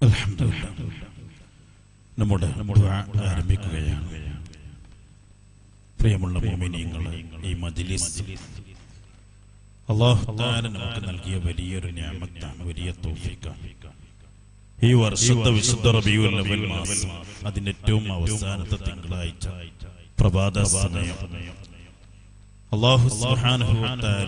അൽഹംദുലില്ലാ. നമ്മുടെ ദുആ ആരംഭിക്കുകയാണ് പ്രിയമുള്ള മോമിനിയങ്ങളെ ഈ മജ്ലിസ് അള്ളാഹു തആല നമുക്ക് നൽകിയ വലിയൊരു ഞാമത്താണ് വലിയ തൗഫീഖാണ് ഈ വർഷത്തെ വിശുദ്ധ റബിയുൽ അവൽ മാസം അതിന്റെ ഏറ്റവും അവസാനത്തെ തിങ്കളാഴ്ച പ്രഭാത സമയം അള്ളാഹു സുബ്ഹാനഹു വ തആല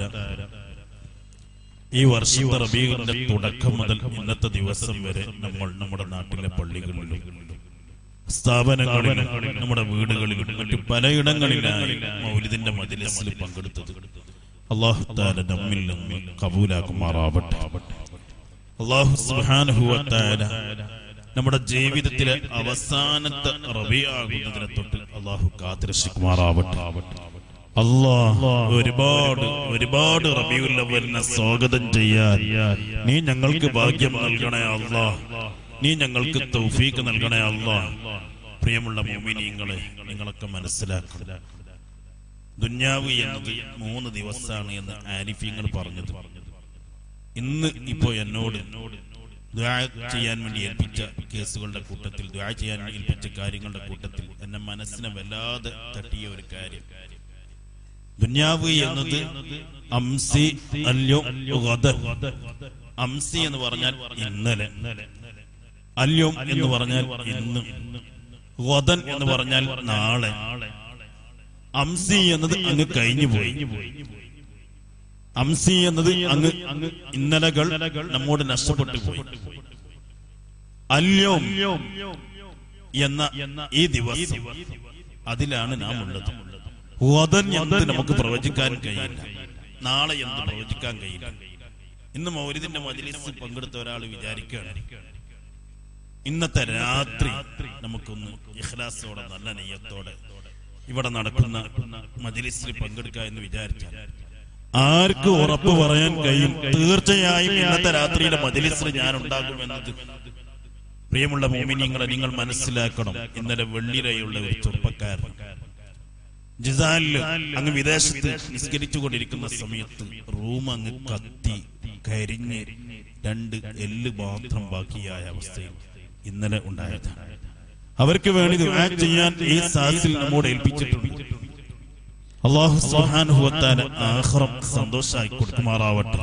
ഈ വർഷത്തെ റബീഖിന്റെ തുടക്കം മുതൽ ഇന്നത്തെ ദിവസം വരെ നമ്മൾ നമ്മുടെ നാട്ടിലെ പള്ളികളിലും സ്ഥാപനങ്ങളിലും നമ്മുടെ വീടുകളിലും മറ്റു പലയിടങ്ങളിലായി മൗലിദിന്റെ മജിലിസിൽ പങ്കെടുത്തത് അള്ളാഹു താല നമ്മിൽ നിന്ന് കബൂലാക്കുമാറാവട്ടെ അള്ളാഹു സുബ്ഹാനഹു വ തആല നമ്മുടെ ജീവിതത്തിലെ അവസാനത്തെ റബിയാകുന്നതിനെ തൊട്ട് അള്ളാഹു കാത്തിരക്ഷിക്കുമാറാവട്ടെ അല്ലാഹ് ഒരുപാട് ഒരുപാട് റബിയുൽ അവലിനെ സ്വാഗതം ചെയ്യാൻ നീ ഞങ്ങൾക്ക് ഭാഗ്യം നൽകണേ അല്ലാ നീ ഞങ്ങൾക്ക് തൗഫീക്ക് നൽകണേ അല്ലാ പ്രിയമുള്ള മോമിനിയങ്ങളെ നിങ്ങളൊക്കെ മനസ്സിലാക്കണം ദുന്യാവ് എന്നത് മൂന്ന് ദിവസമാണ് എന്ന് ആരിഫ്യങ്ങൾ പറഞ്ഞത് ഇന്ന് ഇപ്പോ എന്നോട് ദ്വാ ചെയ്യാൻ വേണ്ടി ഏൽപ്പിച്ച കേസുകളുടെ കൂട്ടത്തിൽ ദ്വാ ചെയ്യാൻ ഏൽപ്പിച്ച കാര്യങ്ങളുടെ കൂട്ടത്തിൽ എന്നെ മനസ്സിനെ വല്ലാതെ തട്ടിയ ഒരു കാര്യം ദുന്യാവ് എന്നത് അംസി അല്യോ ഗദ. അംസി എന്ന് പറഞ്ഞാൽ ഇന്നലെ അല്യോം എന്ന് പറഞ്ഞാൽ ഇന്ന് ഗദൻ എന്ന് പറഞ്ഞാൽ നാളെ അംസി എന്നത് അങ്ങ് കഴിഞ്ഞു പോയി അംസി എന്നത് അങ്ങ് ഇന്നലകൾ നമ്മോട് നഷ്ടപ്പെട്ടു പോയി അല്യോം എന്ന ഈ ദിവസം അതിലാണ് നാം ഉള്ളത് വദൻ എന്ത് നമുക്ക് പ്രവചിക്കാൻ കഴിയില്ല നാളെ എന്ത് പ്രവചിക്കാൻ കഴിയില്ല ഇന്ന് മൗലിദിന്റെ മജ്ലിസിൽ പങ്കെടുത്ത ഒരാൾ വിചാരിക്കുകയാണ് ഇന്നത്തെ രാത്രി നമുക്കൊന്ന് ഇഖ്ലാസോടെ നല്ല നെയ്യത്തോടെ ഇവിടെ നടക്കുന്ന മജ്ലിസിൽ പങ്കെടുക്കുക എന്ന് വിചാരിച്ചാൽ ആർക്ക് ഉറപ്പ് പറയാൻ കഴിയും തീർച്ചയായും ഇന്നത്തെ രാത്രിയുടെ മജ്ലിസിൽ ഞാൻ ഉണ്ടാകുമെന്നത് പ്രിയമുള്ള മോമിനിയങ്ങളെ നിങ്ങൾ മനസ്സിലാക്കണം ഇന്നലെ വെള്ളിരയുള്ള ഒരു ചെറുപ്പക്കാരൻ ജിസാലില് അങ്ങ് വിദേശത്ത് നിസ്കരിച്ചു കൊണ്ടിരിക്കുന്ന സമയത്ത് റൂം അങ്ങ് കത്തി കരിഞ്ഞ് രണ്ട് എല്ല് മാത്രം ബാക്കിയായ അവസ്ഥയിൽ ഇന്നലെ ഉണ്ടായതാണ് അവർക്ക് വേണ്ടി ദുആ ചെയ്യാൻ ഈ സാസിൽ നമ്മോട് ഏൽപ്പിച്ചിട്ടുണ്ട് അള്ളാഹു സുബ്ഹാനഹു വ തആല ആഖിറം സന്തോഷമായി കൊടുക്കുമാറാവട്ടെ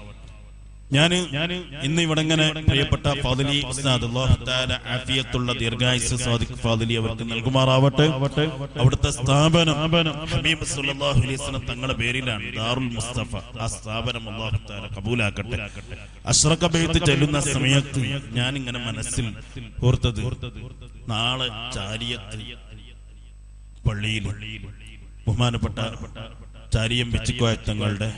ഞാൻ ഇന്ന് ഇവിടെ ഇങ്ങനെ പ്രിയപ്പെട്ട ഫാദിലി ഉസ്താദ് അല്ലാഹു തആല ആഫിയത്തുള്ള ദീർഘായുസ് സാദിഖ് ഫാദിലി അവർക്ക് നൽകുമാറാവട്ടെ അവിടുത്തെ സ്ഥാപനം ഹബീബ് സല്ലല്ലാഹു അലൈഹി വസല്ലം തങ്ങളുടെ പേരിലാണ് ദാറുൽ മുസ്തഫ ആ സ്ഥാപനം അല്ലാഹു തആല കബൂലാക്കട്ടെ അഷ്റഖ ബൈത്ത് ചെല്ലുന്ന സമയത്ത് ഞാൻ ഇങ്ങനെ മനസ്സിൽ ഓർത്തത് നാളെ ചാരിയത്ത് പള്ളിയിൽ ബഹുമാനപ്പെട്ട ചാരിയം വെച്ചിക്കോയ തങ്ങളുടെ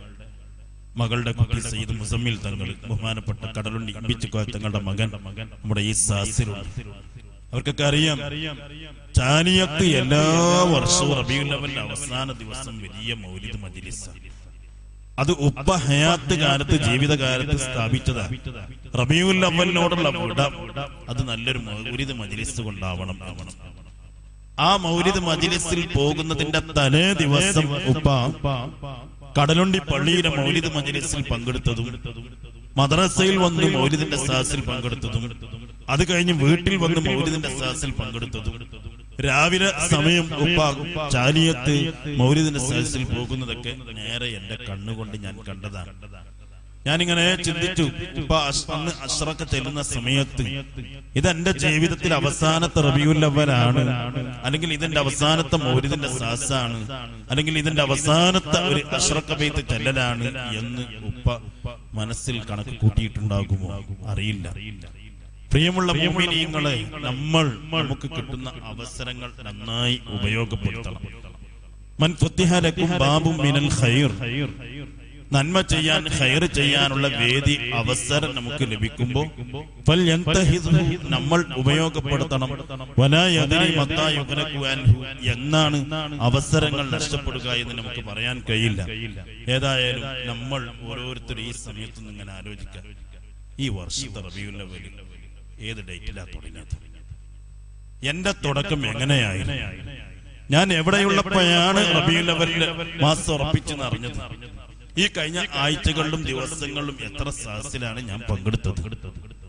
മകളുടെ കുട്ടി സയ്യിദ് മുസമ്മിൽ തങ്ങൾ ബഹുമാനപ്പെട്ട കടലുണ്ടി ഇമ്പിച്ചുക്കോയ തങ്ങളുടെ മകൻ നമ്മുടെ ഈ സാസിലുണ്ട് അവർക്കൊക്കെ അറിയാം ചാനിയത്ത് എല്ലാ വർഷവും റബിയുൽ അവലിന്റെ അവസാന ദിവസം വലിയ മൗലിദ് മജ്ലിസ് അത് ഉപ്പ ഹയാത്ത് കാലത്ത് ജീവിതകാലത്ത് സ്ഥാപിച്ചതാണ് റബിയുൽ അവലിനോടുള്ള വിട അത് നല്ലൊരു മൗലിദ് മജ്ലിസ് കൊണ്ടാവണം ആവണം ആ മൗലിദ് മജ്ലിസിൽ പോകുന്നതിന്റെ തലേ ദിവസം ഉപ്പ കടലുണ്ടി പള്ളിയിലെ മൗലിദ് മജ്ലിസിൽ പങ്കെടുത്തതും മദ്രസയിൽ വന്ന് മൗലിദിന്റെ സാസിൽ പങ്കെടുത്തതും അത് കഴിഞ്ഞ് വീട്ടിൽ വന്ന് മൗലിദിന്റെ സാസിൽ പങ്കെടുത്തതും രാവിലെ സമയം ഉപ്പ ചാലിയത്ത് മൗലിദിന്റെ സാസിൽ പോകുന്നതൊക്കെ നേരെ എന്റെ കണ്ണുകൊണ്ട് ഞാൻ കണ്ടതാണ് ഞാനിങ്ങനെ ചിന്തിച്ചു ഉപ്പ അഷ്- അന്ന് അഷ്റക്ക് ചെല്ലുന്ന സമയത്ത് ഇതെന്റെ ജീവിതത്തിൽ അവസാനത്തെ റബിയുല്ലവലാണ് അല്ലെങ്കിൽ ഇതിന്റെ അവസാനത്തെ മൗരിദിന്റെ സാസാണ് അല്ലെങ്കിൽ ഇതിന്റെ അവസാനത്തെ ഒരു അഷ്റക്ക ബെയ്ത്ത് ചെല്ലലാണ് എന്ന് ഉപ്പ മനസ്സിൽ കണക്ക് കൂട്ടിയിട്ടുണ്ടാകുമോ അറിയില്ല പ്രിയമുള്ള മോമിനിയങ്ങളെ നമ്മൾ നമുക്ക് കിട്ടുന്ന അവസരങ്ങൾ നന്നായി ഉപയോഗപ്പെടുത്തണം മൻ ഫുത്തിഹ ലക്കും ബാബും മിനൽ ഖൈർ നന്മ ചെയ്യാൻ ഹൈർ ചെയ്യാനുള്ള വേദി അവസരം നമുക്ക് ലഭിക്കുമ്പോൾ ഫൽ യന്തഹിദ്ഹു നമ്മൾ ഉപയോഗപ്പെടുത്തണം വലാ യദ്രി മത്താ യുഗ്നകു അൻഹു എന്നാണ് അവസരങ്ങൾ നഷ്ടപ്പെടുക എന്ന് നമുക്ക് പറയാൻ കഴിയില്ല ഏതായാലും നമ്മൾ ഓരോരുത്തരും ഈ സമയത്ത് നിന്ന് ഇങ്ങനെ ആലോചിക്കാം ഈ വർഷത്തെ റബിയുൽ അവ്വൽ ഏത് ഡേറ്റിലാ തുടങ്ങിയത് എന്റെ തുടക്കം എങ്ങനെയായിരുന്നു ഞാൻ എവിടെയുള്ളപ്പോഴാണ് റബിയുൽ അവലിന്റെ മാസം ഉറപ്പിച്ചെന്ന് അറിഞ്ഞത് ഈ കഴിഞ്ഞ ആഴ്ചകളിലും ദിവസങ്ങളിലും എത്ര സാഹസിലാണ് ഞാൻ പങ്കെടുത്തത്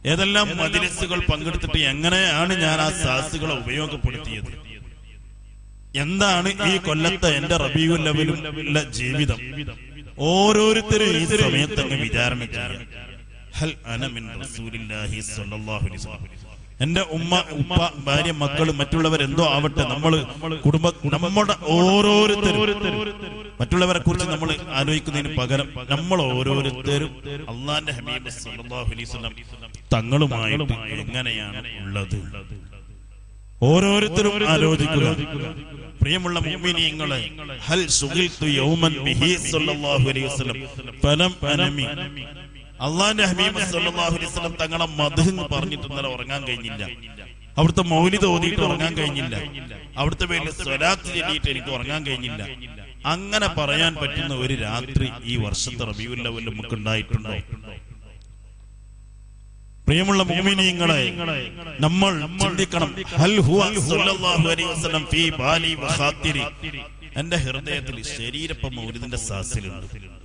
ഏതെല്ലാം മജിലിസുകൾ പങ്കെടുത്തിട്ട് എങ്ങനെയാണ് ഞാൻ ആ സാസുകളെ ഉപയോഗപ്പെടുത്തിയത് എന്താണ് ഈ കൊല്ലത്തെ എന്റെ റബീഉൽ ലവലും ഉള്ള ജീവിതം ഓരോരുത്തരും ഈ സമയത്ത് അങ്ങ് വിചാരണ ചെയ്യാം ഹൽ അന മിൻ റസൂലില്ലാഹി സ്വല്ലല്ലാഹു അലൈഹി വസല്ലം എന്റെ ഉമ്മ ഉപ്പ ഭാര്യ മക്കൾ മറ്റുള്ളവർ എന്തോ ആവട്ടെ നമ്മള് കുടുംബ നമ്മുടെ ഓരോരുത്തരും മറ്റുള്ളവരെ കുറിച്ച് നമ്മൾ ആലോചിക്കുന്നതിന് പകരം നമ്മൾ ഓരോരുത്തരും അള്ളാന്റെ ഹബീബ് സല്ലല്ലാഹു അലൈഹി വസല്ലം തങ്ങളുമായിട്ട് എങ്ങനെയാണ് ഉള്ളത് ഓരോരുത്തരും ആലോചിക്കുക പ്രിയമുള്ള മുഅ്മിനീങ്ങളെ ഹൽ സുഖിൽതു യൗമൻ ബിഹി സല്ലല്ലാഹു അലൈഹി വസല്ലം ഫലം അനമി അള്ളാന്റെ ഹബീബ് സല്ലല്ലാഹു അലൈഹി വസല്ലം തങ്ങളെ മദ്ഹ് എന്ന് പറഞ്ഞിട്ട് ഇന്നലെ ഉറങ്ങാൻ കഴിഞ്ഞില്ല അവിടുത്തെ മൗലിദ് ഓതിയിട്ട് ഉറങ്ങാൻ കഴിഞ്ഞില്ല അവിടുത്തെ പേരിൽ സ്വലാത്ത് ചൊല്ലിയിട്ട് എനിക്ക് ഉറങ്ങാൻ കഴിഞ്ഞില്ല അങ്ങനെ പറയാൻ പറ്റുന്ന ഒരു രാത്രി ഈ വർഷത്തെ റബിയുൽ ലവൽ നമുക്ക് ഉണ്ടായിട്ടുണ്ടോ പ്രിയമുള്ള മുഅ്മിനീങ്ങളെ നമ്മൾ ചിന്തിക്കണം ഹൽ ഹുവ സല്ലല്ലാഹു അലൈഹി വസല്ലം ഫീ ബാലി വഖാത്തിരി എന്റെ ഹൃദയത്തിൽ ശരീരപ്പം മൗലിദിന്റെ സാസിലുണ്ട്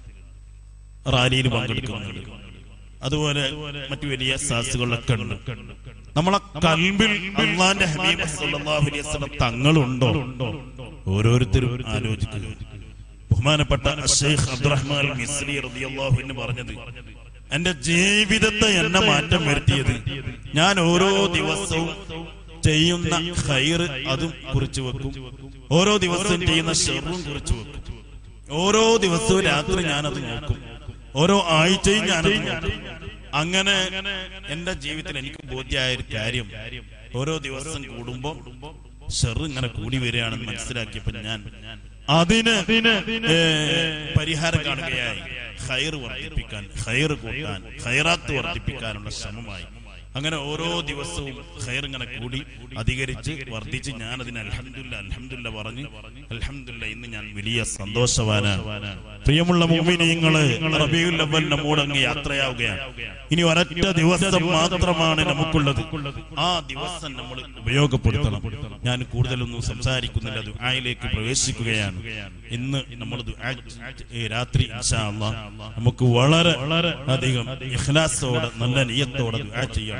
റാലിയിൽ പങ്കെടുക്കുന്നുണ്ട് അതുപോലെ മറ്റു വലിയ സാസുകളൊക്കെ ഉണ്ട് നമ്മളെ കൽബിൽ അള്ളാന്റെ ഹബീബ് സല്ലല്ലാഹു അലൈഹി വസല്ലം തങ്ങളുണ്ടോ ഓരോരുത്തരും ആലോചിക്കുക ബഹുമാനപ്പെട്ട ഷെയ്ഖ് അബ്ദുറഹ്മാൻ മിസ്രി റളിയല്ലാഹു അൻഹു പറഞ്ഞത് എന്റെ ജീവിതത്തെ എന്നെ മാറ്റം വരുത്തിയത് ഞാൻ ഓരോ ദിവസവും ചെയ്യുന്ന ഖൈർ അതും കുറിച്ചു വെക്കും ഓരോ ദിവസവും ചെയ്യുന്ന ഷെറും കുറിച്ചു വെക്കും ഓരോ ദിവസവും രാത്രി ഞാനത് നോക്കും ഓരോ ആഴ്ചയും ഞാനത് നോക്കും അങ്ങനെ എന്റെ ജീവിതത്തിൽ എനിക്ക് ബോധ്യമായ ഒരു കാര്യം ഓരോ ദിവസം കൂടുമ്പോ ഷെറ് ഇങ്ങനെ കൂടി വരികയാണെന്ന് മനസ്സിലാക്കിയപ്പോ ഞാൻ അതിന് ഏ, പരിഹാരം കാണുകയായി ഖൈർ വർദ്ധിപ്പിക്കാൻ ഖൈർ കൂട്ടാൻ ഖൈറാത്ത് വർദ്ധിപ്പിക്കാനുള്ള ശ്രമമായി അങ്ങനെ ഓരോ ദിവസവും ഖൈർ ഇങ്ങനെ കൂടി അധികരിച്ച് വർദ്ധിച്ച് ഞാൻ അതിന് അൽഹംദുലില്ലാ അൽഹംദുലില്ലാ പറഞ്ഞ് അൽഹംദുലില്ലാ ഇന്ന് ഞാൻ വലിയ സന്തോഷവാനാണ് പ്രിയമുള്ള മുഅ്മിനീങ്ങളെ റബീഉൽ അവ്വൽ നമ്മോട് അങ്ങ് യാത്രയാവുകയാണ് ഇനി ഒരൊറ്റ ദിവസം മാത്രമാണ് നമുക്കുള്ളത് ആ ദിവസം നമ്മൾ ഉപയോഗപ്പെടുത്തണം ഞാൻ കൂടുതലൊന്നും സംസാരിക്കുന്നില്ല ദുആയിലേക്ക് പ്രവേശിക്കുകയാണ് ഇന്ന് നമ്മൾ ദുആ ഈ രാത്രി ഇൻഷാ അല്ലാഹ് നമുക്ക് വളരെ വളരെ അധികം ഇഖ്ലാസോടെ നല്ല നിയത്തോടെ ദുആ ചെയ്യണം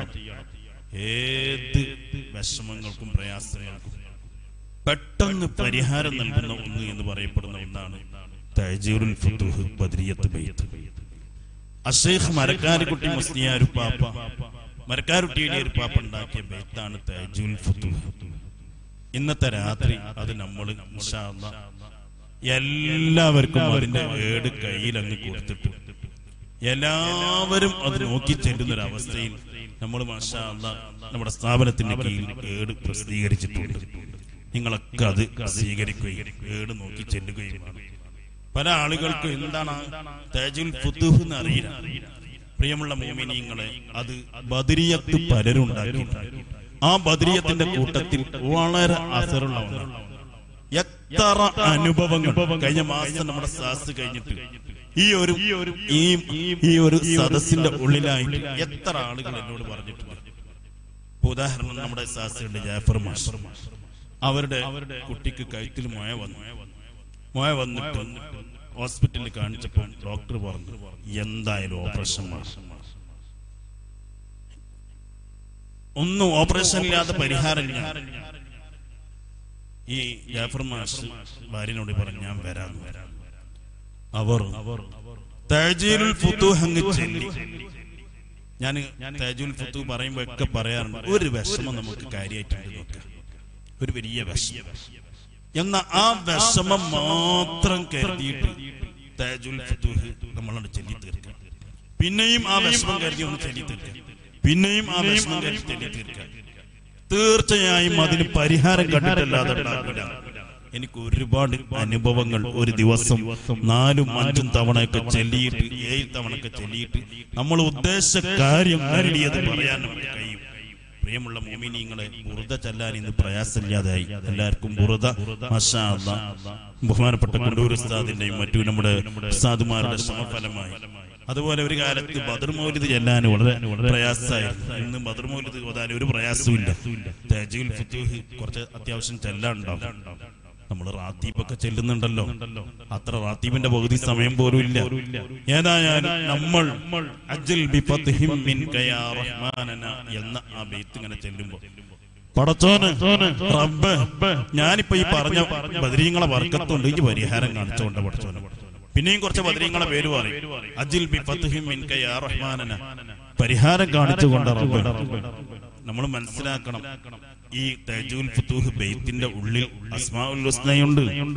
ഏത് വിഷമങ്ങൾക്കും പ്രയാസങ്ങൾക്കും പെട്ടെന്ന് പരിഹാരം നൽകുന്ന ഒന്ന് എന്ന് പറയപ്പെടുന്ന ഒന്നാണ് തഹജീറുൽ ഫുതുഹ് ബദ്രിയത്ത് ബൈത്ത് അഷേഖ് മരക്കാരുകുട്ടി മുസ്ലിയാരു പാപ്പ മരക്കാരുട്ടിയുടെ ഒരു പാപ്പ ഉണ്ടാക്കിയ ബൈത്താണ് തഹജുൽ ഫുതുഹ് ഇന്നത്തെ രാത്രി അത് നമ്മൾ ഇൻഷാ അല്ലാഹ് എല്ലാവർക്കും അതിന്റെ ഏട് കയ്യിൽ അങ്ങ് കൊടുത്തിട്ട് എല്ലാവരും അത് നോക്കി ചെല്ലുന്ന ഒരു അവസ്ഥയിൽ നമ്മൾ മാഷാ അല്ലാഹ് നമ്മുടെ സ്ഥാപനത്തിന്റെ കീഴിൽ ഏട് പ്രസിദ്ധീകരിച്ചിട്ടുണ്ട് നിങ്ങളൊക്കെ അത് സ്വീകരിക്കുകയും ഏട് നോക്കി ചെല്ലുകയും വേണം. പല ആളുകൾക്ക് എന്താണ് തേജുൽ ഫുതുഹ് എന്ന് അറിയില്ല പ്രിയമുള്ള മോമിനിയങ്ങളെ അത് ബദരിയത്ത് പലരും ഉണ്ടാക്കിയിട്ടുണ്ട് ആ ബദരിയത്തിന്റെ കൂട്ടത്തിൽ വളരെ അസറുള്ള ഒന്നാണ് എത്ര അനുഭവങ്ങൾ കഴിഞ്ഞ മാസം നമ്മുടെ സാസ് കഴിഞ്ഞിട്ട് ഈ ഒരു ഈ ഈ ഒരു സദസ്സിന്റെ ഉള്ളിലായിട്ട് എത്ര ആളുകൾ എന്നോട് പറഞ്ഞിട്ടുണ്ട് ഇപ്പൊ ഉദാഹരണം നമ്മുടെ സാസിന്റെ ജാഫർ മാസ്റ്റർ അവരുടെ കുട്ടിക്ക് കഴുത്തിൽ മുഴ വന്നു മുഴ വന്നിട്ട് ഹോസ്പിറ്റലിൽ കാണിച്ചപ്പോൾ ഡോക്ടർ പറഞ്ഞു എന്തായാലും ഓപ്പറേഷൻ വേണം ഒന്നും ഓപ്പറേഷൻ ഇല്ലാതെ പരിഹാരമില്ല ഈ ജാഫർ മാസ്റ്റർ ഭാര്യനോട് പറഞ്ഞു ഞാൻ വരാന്ന് വരാം അവർ തഹജീലുൽ ഫുതൂഹ് അങ്ങ് ചൊല്ലി ഞാൻ തഹജുൽ ഫുത്തു പറയുമ്പോ ഒക്കെ പറയാറുണ്ട് ഒരു വിഷമം നമുക്ക് കാര്യമായിട്ടുണ്ട് നോക്കാം ഒരു വലിയ വിഷമം എന്ന ആ വിഷമം മാത്രം കരുതിയിട്ട് തഹജുൽ ഫുതൂഹ് നമ്മളോട് ചൊല്ലി തീർക്കാം പിന്നെയും ആ വിഷമം കരുതി ഒന്ന് ചൊല്ലി തീർക്കാം പിന്നെയും ആ വിഷമം കരുതി ചൊല്ലി തീർക്കാം തീർച്ചയായും അതിന് പരിഹാരം കണ്ടിട്ടല്ലാതെ ഉണ്ടാകില്ല എനിക്ക് ഒരുപാട് അനുഭവങ്ങൾ ഒരു ദിവസം നാലും അഞ്ചും തവണയൊക്കെ ചെല്ലിയിട്ട് ഏഴ് തവണയൊക്കെ ചെല്ലിയിട്ട് നമ്മൾ ഉദ്ദേശ കാര്യം നേടിയത് പറയാൻ നമുക്ക് കഴിയും പ്രിയമുള്ള മോമിനിങ്ങളെ ബുറുദ ചെല്ലാൻ ഇന്ന് പ്രയാസമില്ലാതായി എല്ലാവർക്കും ബുറുദ മാഷാ അല്ലാ. ബഹുമാനപ്പെട്ട കൊണ്ടൂർ ഉസ്താദിന്റെയും മറ്റു നമ്മുടെ ഉസ്താദുമാരുടെ ശ്രമഫലമായി അതുപോലെ ഒരു കാലത്ത് ബദർ മൗലിദ് ചെല്ലാൻ വളരെ പ്രയാസമായിരുന്നു ഇന്ന് ബദർ മൗലിദ് ഓതാൻ ഒരു പ്രയാസവും ഇല്ല തേജുൽ ഫുത്തൂഹ് കുറച്ച് അത്യാവശ്യം ചെല്ലാനുണ്ടാവും നമ്മൾ റാത്തീബൊക്കെ ചെല്ലുന്നുണ്ടല്ലോ അത്ര റാത്തീബിന്റെ പകുതി സമയം പോലും ഇല്ല ഏതായാലും നമ്മൾ അജ്ൽ ബിഫത്ഹിം മിൻക യാ റഹ്മാനന എന്ന ആ ബെയ്ത്ത് ഇങ്ങനെ ചെല്ലുമ്പോൾ പടച്ചോന് റബ്ബ് ഞാനിപ്പോ ഈ പറഞ്ഞ ബദരീങ്ങളെ വർക്കത്തുണ്ട് ഈ പരിഹാരം കാണിച്ചുകൊണ്ട് പടച്ചോന് പിന്നെയും കുറച്ച് ബദരീങ്ങളെ പേര് പറയും അജിൽ ബി ഫത്ഹിം മിൻക യാ റഹ്മാനന പരിഹാരം കാണിച്ചുകൊണ്ട് റബ്ബ് നമ്മൾ മനസ്സിലാക്കണം ഈ തജുൽ ഫുത്തൂഹ് ബെയ്ത്തിന്റെ ഉള്ളിൽ അസ്മാഉൽ ഹുസ്നയുണ്ട്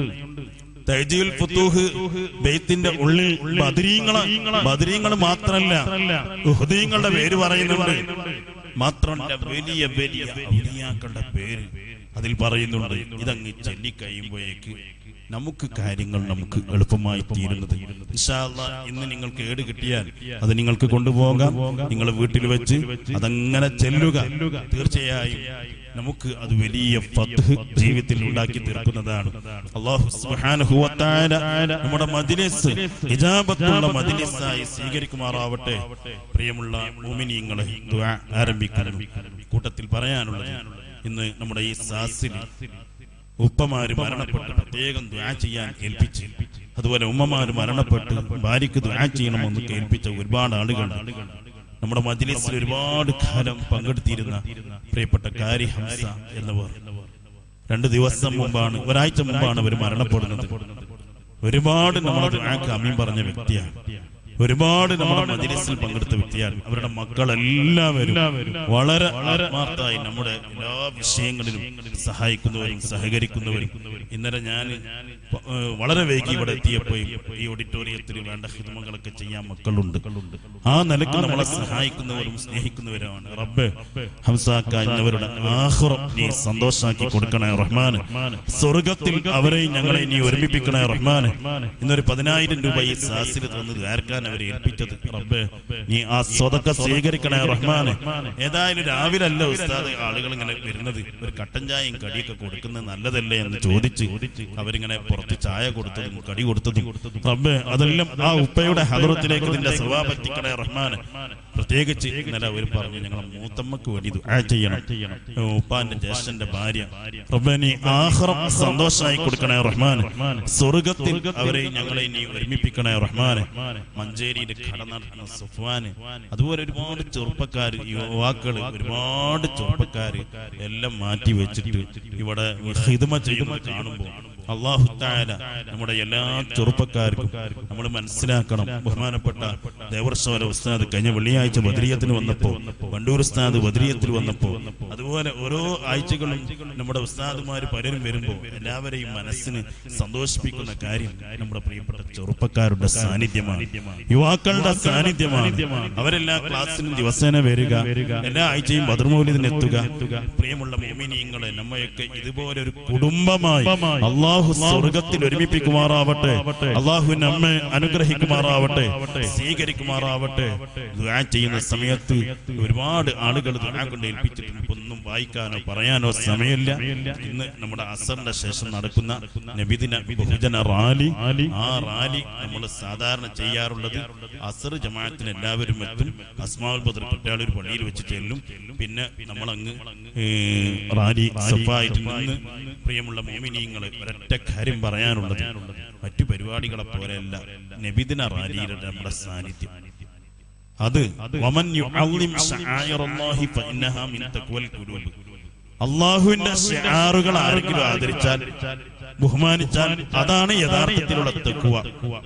തജുൽ ഫുത്തൂഹ് ബെയ്ത്തിന്റെ ഉള്ളിൽ ബദരീങ്ങളെ ബദരീങ്ങൾ മാത്രല്ല ഉഹദീങ്ങളുടെ പേര് പറയുന്നുണ്ട് മാത്രമല്ല വലിയ വലിയ ഔലിയാക്കളുടെ പേര് അതിൽ പറയുന്നുണ്ട് ഇതങ്ങ് ചൊല്ലിക്കഴിയുമ്പോഴേക്ക് നമുക്ക് കാര്യങ്ങൾ നമുക്ക് എളുപ്പമായി തീരുന്നത് ഇൻഷാ അല്ലാ, ഇന്ന് നിങ്ങൾക്ക് ഏട് കിട്ടിയാൽ അത് നിങ്ങൾക്ക് കൊണ്ടുപോകാം നിങ്ങളെ വീട്ടിൽ വെച്ച് അതങ്ങനെ ചെല്ലുക തീർച്ചയായും നമുക്ക് അത് വലിയ ഫത്ഹ് ജീവിതത്തിൽ ഉണ്ടാക്കി തീർക്കുന്നതാണ് അള്ളാഹു സുബ്ഹാനഹു വ തആല നമ്മുടെ മജ്ലിസ് ഇജാബത്തുള്ള മജ്ലിസായി സ്വീകരിക്കുമാറാവട്ടെ പ്രിയമുള്ള മുഅ്മിനീങ്ങളെ ദുആ ആരംഭിക്കുന്നു കൂട്ടത്തിൽ പറയാനുള്ളത് ഇന്ന് നമ്മുടെ ഈ സാസിൽ ഉപ്പമാര് മരണപ്പെട്ട് പ്രത്യേകം ദ്വാ ചെയ്യാൻ ഏൽപ്പിച്ച് അതുപോലെ ഉമ്മമാര് മരണപ്പെട്ട് ഭാര്യയ്ക്ക് ദ്വാ ചെയ്യണമെന്ന് കേൾപ്പിച്ച ഒരുപാട് ആളുകളുണ്ട് നമ്മുടെ മജ്ലിസിൽ ഒരുപാട് കാലം പങ്കെടുത്തിരുന്ന പ്രിയപ്പെട്ട കാരി ഹംസ എന്നിവർ രണ്ട് ദിവസം മുമ്പാണ് ഒരാഴ്ച മുമ്പാണ് അവർ മരണപ്പെടുന്നത് ഒരുപാട് നമ്മുടെ ദ്വാക്ക് അമീൻ പറഞ്ഞ വ്യക്തിയാണ് ഒരുപാട് നമ്മുടെ മജിലിസിൽ പങ്കെടുത്ത വ്യക്തിയാണ് അവരുടെ മക്കളെല്ലാവരും വളരെ ആത്മാർത്ഥമായി നമ്മുടെ എല്ലാ വിഷയങ്ങളിലും സഹായിക്കുന്നവരും സഹകരിക്കുന്നവരും ഇന്നലെ ഞാൻ പ- ഏഹ് വളരെ വൈകി ഇവിടെ എത്തിയപ്പോഴും ഈ ഓഡിറ്റോറിയത്തിൽ വേണ്ട ഹിതമകളൊക്കെ ചെയ്യാൻ മക്കളുണ്ട് ആ നിലക്ക് നമ്മളെ സഹായിക്കുന്നവരും സ്നേഹിക്കുന്നവരുമാണ് റബ്ബ് ഹംസാക്ക എന്നവരുടെ ആഹ്റം നീ സന്തോഷാക്കി കൊടുക്കണേ റഹ്മാൻ സ്വർഗത്തിൽ അവരെ ഞങ്ങളെ നീ ഒരുമിപ്പിക്കണേ റഹ്മാൻ ഇന്നൊരു പതിനായിരം രൂപ ഈ സാസിൽ തന്നത് ആർക്കാൻ അവരെ ഏൽപ്പിച്ചത് റബ്ബ് നീ ആ സ്വതക്ക സ്വീകരിക്കണേ റഹ്മാൻ ഏതായാലും രാവിലെ അല്ല ഉസ്താദ് ആളുകൾ ഇങ്ങനെ വരുന്നത് ഒരു കട്ടൻ ചായയും കടിയൊക്കെ കൊടുക്കുന്നത് നല്ലതല്ലേ എന്ന് ചോദിച്ച് അവരിങ്ങനെ പുറത്ത് ചായ കൊടുത്തതും കടി കൊടുത്തതും റബ്ബ് അതെല്ലാം ആ ഉപ്പയുടെ ഹദറത്തിലേക്ക് നിന്റെ സ്വഭാവം പറ്റിക്കണേ റഹ്മാൻ പ്രത്യേകിച്ച് ഇന്നലെ അവർ പറഞ്ഞു ഞങ്ങളെ മൂത്തമ്മക്ക് വേണ്ടി ദുആ ചെയ്യണം ഉപ്പാന്റെ ജ്യേഷ്ഠന്റെ ഭാര്യ റബ്ബനി ആഹ്റം സന്തോഷമായി കൊടുക്കണേ റഹ്മാൻ സ്വർഗത്തിൽ അവരെ ഞങ്ങളെ ഇനി ഒരുമിപ്പിക്കണേ റഹ്മാൻ മഞ്ചേരിയിൽ കട നടത്തുന്ന സുഫാന് അതുപോലെ ഒരുപാട് ചെറുപ്പക്കാര് യുവാക്കള് ഒരുപാട് ചെറുപ്പക്കാര് എല്ലാം മാറ്റി വെച്ചിട്ട് ഇവിടെ ഹിതമ ചെയ്യുന്നത് കാണുമ്പോൾ അള്ളാഹു താല നമ്മുടെ എല്ലാ ചെറുപ്പക്കാർക്കും നമ്മൾ മനസ്സിലാക്കണം ബഹുമാനപ്പെട്ട ദേവർഷോല ഉസ്താദ് കഴിഞ്ഞ വെള്ളിയാഴ്ച ബദ്രീയത്തിന് വന്നപ്പോ വണ്ടൂർ ഉസ്താദ് ബദ്രീയത്തിൽ വന്നപ്പോ അതുപോലെ ഓരോ ആഴ്ചകളും നമ്മുടെ ഉസ്താദുമാര് പലരും വരുമ്പോ എല്ലാവരെയും മനസ്സിന് സന്തോഷിപ്പിക്കുന്ന കാര്യം നമ്മുടെ പ്രിയപ്പെട്ട ചെറുപ്പക്കാരുടെ സാന്നിധ്യമാണ് യുവാക്കളുടെ സാന്നിധ്യമാണ് അവരെല്ലാ ക്ലാസ്സിനും ദിവസേന വരിക എല്ലാ ആഴ്ചയും ബദർമൗലിദിന് എത്തുക പ്രിയമുള്ള മോമിനിയങ്ങളെ നമ്മയൊക്കെ ഇതുപോലെ ഒരു കുടുംബമായി അള്ളാഹു സ്വർഗത്തിൽ ഒരുമിപ്പിക്കുമാറാവട്ടെ അള്ളാഹു നമ്മെ അനുഗ്രഹിക്കുമാറാവട്ടെ സ്വീകരിക്കുമാറാവട്ടെ ദുആ ചെയ്യുന്ന സമയത്ത് ഒരുപാട് ആളുകൾ ദുആ കൊണ്ട് ഏൽപ്പിച്ചിട്ടുണ്ട് ഇപ്പൊ ഒന്നും വായിക്കാനോ പറയാനോ സമയമില്ല ഇന്ന് നമ്മുടെ അസറിന്റെ ശേഷം നടക്കുന്ന നബിദിന ബഹുജന റാലി ആ റാലി നമ്മൾ സാധാരണ ചെയ്യാറുള്ളത് അസർ ജമാഅത്തിന് എല്ലാവരും എത്തും അസ്മാൽ ബദർ കുറ്റാളൂർ പള്ളിയിൽ വെച്ച് ചെല്ലും പിന്നെ നമ്മളങ്ങ് ഏ, റാലി സഫായിട്ട് നിന്ന് പ്രിയമുള്ള മോമിനിയങ്ങളെ ഒരൊറ്റ കാര്യം പറയാനുള്ളത് മറ്റു പരിപാടികളെ പോലെയല്ല നബിദിന റാലിയുടെ നമ്മുടെ സാന്നിധ്യം അത് വമൻ യുഅള്ളിം ശആയിറല്ലാഹി ഫഇന്നഹാ മിൻ തഖ്വൽ ഖുലൂബ് അള്ളാഹുവിന്റെ ഷിആറുകൾ ആരെങ്കിലും ആദരിച്ചാൽ ബഹുമാനിച്ചാൽ അതാണ് യഥാർത്ഥത്തിലുള്ള തഖ്വ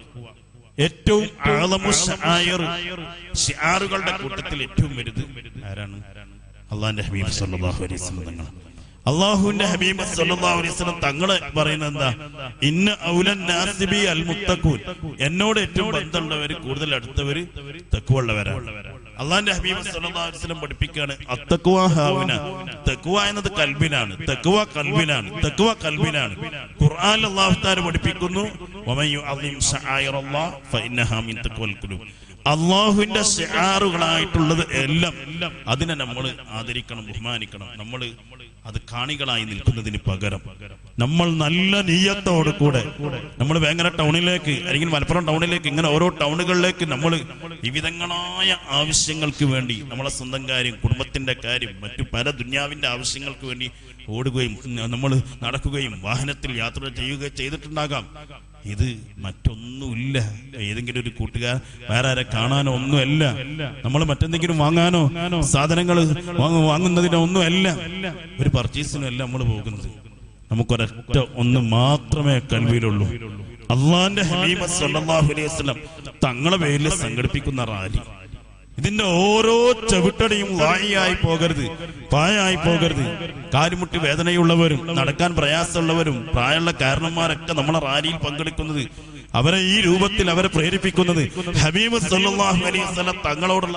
ഏറ്റവും ആളമു ഷആയിർ ഷിആറുകളുടെ കൂട്ടത്തിൽ ഏറ്റവും വലുത് ആരാണ് അള്ളാന്റെ ഹബീബ് സല്ലല്ലാഹു അലൈഹി വസല്ലം തങ്ങൾ അള്ളാഹുവിന്റെ ഹബീബ് സല്ലല്ലാഹു അലൈഹി വസല്ലം തങ്ങള് പറയുന്നത് എന്താ ഇന്ന് ഔലൻ നാസിബി അൽ മുത്തഖൂൻ എന്നോട് ഏറ്റവും ബന്ധമുള്ളവര് കൂടുതൽ അടുത്തവര് തക്കുവുള്ളവരാണ് അള്ളാന്റെ ഹബീബ് സല്ലല്ലാഹു അലൈഹി വസല്ലം പഠിപ്പിക്കുകയാണ് അത്തക്കുവ ഹാവിന തക്കുവ എന്നത് കൽബിനാണ് തക്കുവ കൽബിനാണ് തക്കുവ കൽബിനാണ് ഖുർആൻ അള്ളാഹു താല പഠിപ്പിക്കുന്നു വമൻ യുഅദ്ദിം ശആയിറല്ലാഹ് ഫഇന്നഹാ മിൻ തഖ്വൽ ഖുലൂബ് അള്ളാഹുവിന്റെ ഷിആറുകളായിട്ടുള്ളത് എല്ലാം അതിനെ നമ്മൾ ആദരിക്കണം ബഹുമാനിക്കണം നമ്മൾ അത് കാണികളായി നിൽക്കുന്നതിന് പകരം നമ്മൾ നല്ല നീയത്തോട് കൂടെ നമ്മൾ വേങ്ങര ടൗണിലേക്ക് അല്ലെങ്കിൽ മലപ്പുറം ടൗണിലേക്ക് ഇങ്ങനെ ഓരോ ടൗണുകളിലേക്ക് നമ്മൾ വിവിധങ്ങളായ ആവശ്യങ്ങൾക്ക് വേണ്ടി നമ്മളെ സ്വന്തം കാര്യം കുടുംബത്തിന്റെ കാര്യം മറ്റു പല ദുന്യാവിന്റെ ആവശ്യങ്ങൾക്ക് വേണ്ടി ഓടുകയും നമ്മൾ നടക്കുകയും വാഹനത്തിൽ യാത്ര ചെയ്യുകയും ചെയ്തിട്ടുണ്ടാകാം ഇത് മറ്റൊന്നുമില്ല ഏതെങ്കിലും ഒരു കൂട്ടുകാർ വേറെ ആരെ കാണാനോ ഒന്നുമല്ല നമ്മൾ മറ്റെന്തെങ്കിലും വാങ്ങാനോ സാധനങ്ങൾ വാങ്ങുന്നതിനോ ഒന്നുമല്ല ഒരു പർച്ചേസിനും അല്ല നമ്മൾ പോകുന്നത് നമുക്കൊരൊറ്റ ഒന്ന് മാത്രമേ കൽവിയിലുള്ളൂ അള്ളാന്റെ ഹബീബ് സല്ലല്ലാഹു അലൈഹി വസല്ലം തങ്ങളെ പേരിൽ സംഘടിപ്പിക്കുന്ന റാലി ഇതിന്റെ ഓരോ ചവിട്ടടിയും വായിയായി പോകരുത് പായായി പോകരുത് കാലുമുട്ടി വേദനയുള്ളവരും നടക്കാൻ പ്രയാസമുള്ളവരും പ്രായമുള്ള കാരണന്മാരൊക്കെ നമ്മളെ റാലിയിൽ പങ്കെടുക്കുന്നത് അവരെ ഈ രൂപത്തിൽ അവരെ പ്രേരിപ്പിക്കുന്നത് ഹബീബ് സല്ലല്ലാഹു അലൈഹി വസല്ലം തങ്ങളോടുള്ള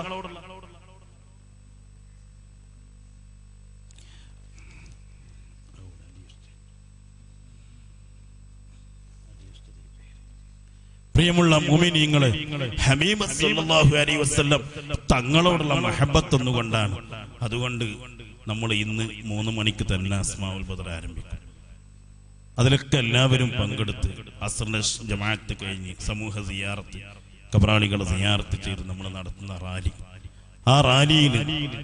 പ്രിയമുള്ള മുമിനീങ്ങളെ ഹബീബ് സല്ലല്ലാഹു അലൈഹി വസല്ലം തങ്ങളോടുള്ള മഹബത്ത് ഒന്നുകൊണ്ടാണ് അതുകൊണ്ട് നമ്മൾ ഇന്ന് മൂന്ന് മണിക്ക് തന്നെ അസ്മാവുൽ ബദർ ആരംഭിക്കും അതിലൊക്കെ എല്ലാവരും പങ്കെടുത്ത് അസറിന്റെ ജമാഅത്ത് കഴിഞ്ഞ് സമൂഹ സിയാറത്ത് കബറാളികളെ സിയാറത്ത് ചെയ്ത് നമ്മൾ നടത്തുന്ന റാലി ആ റാലിയിൽ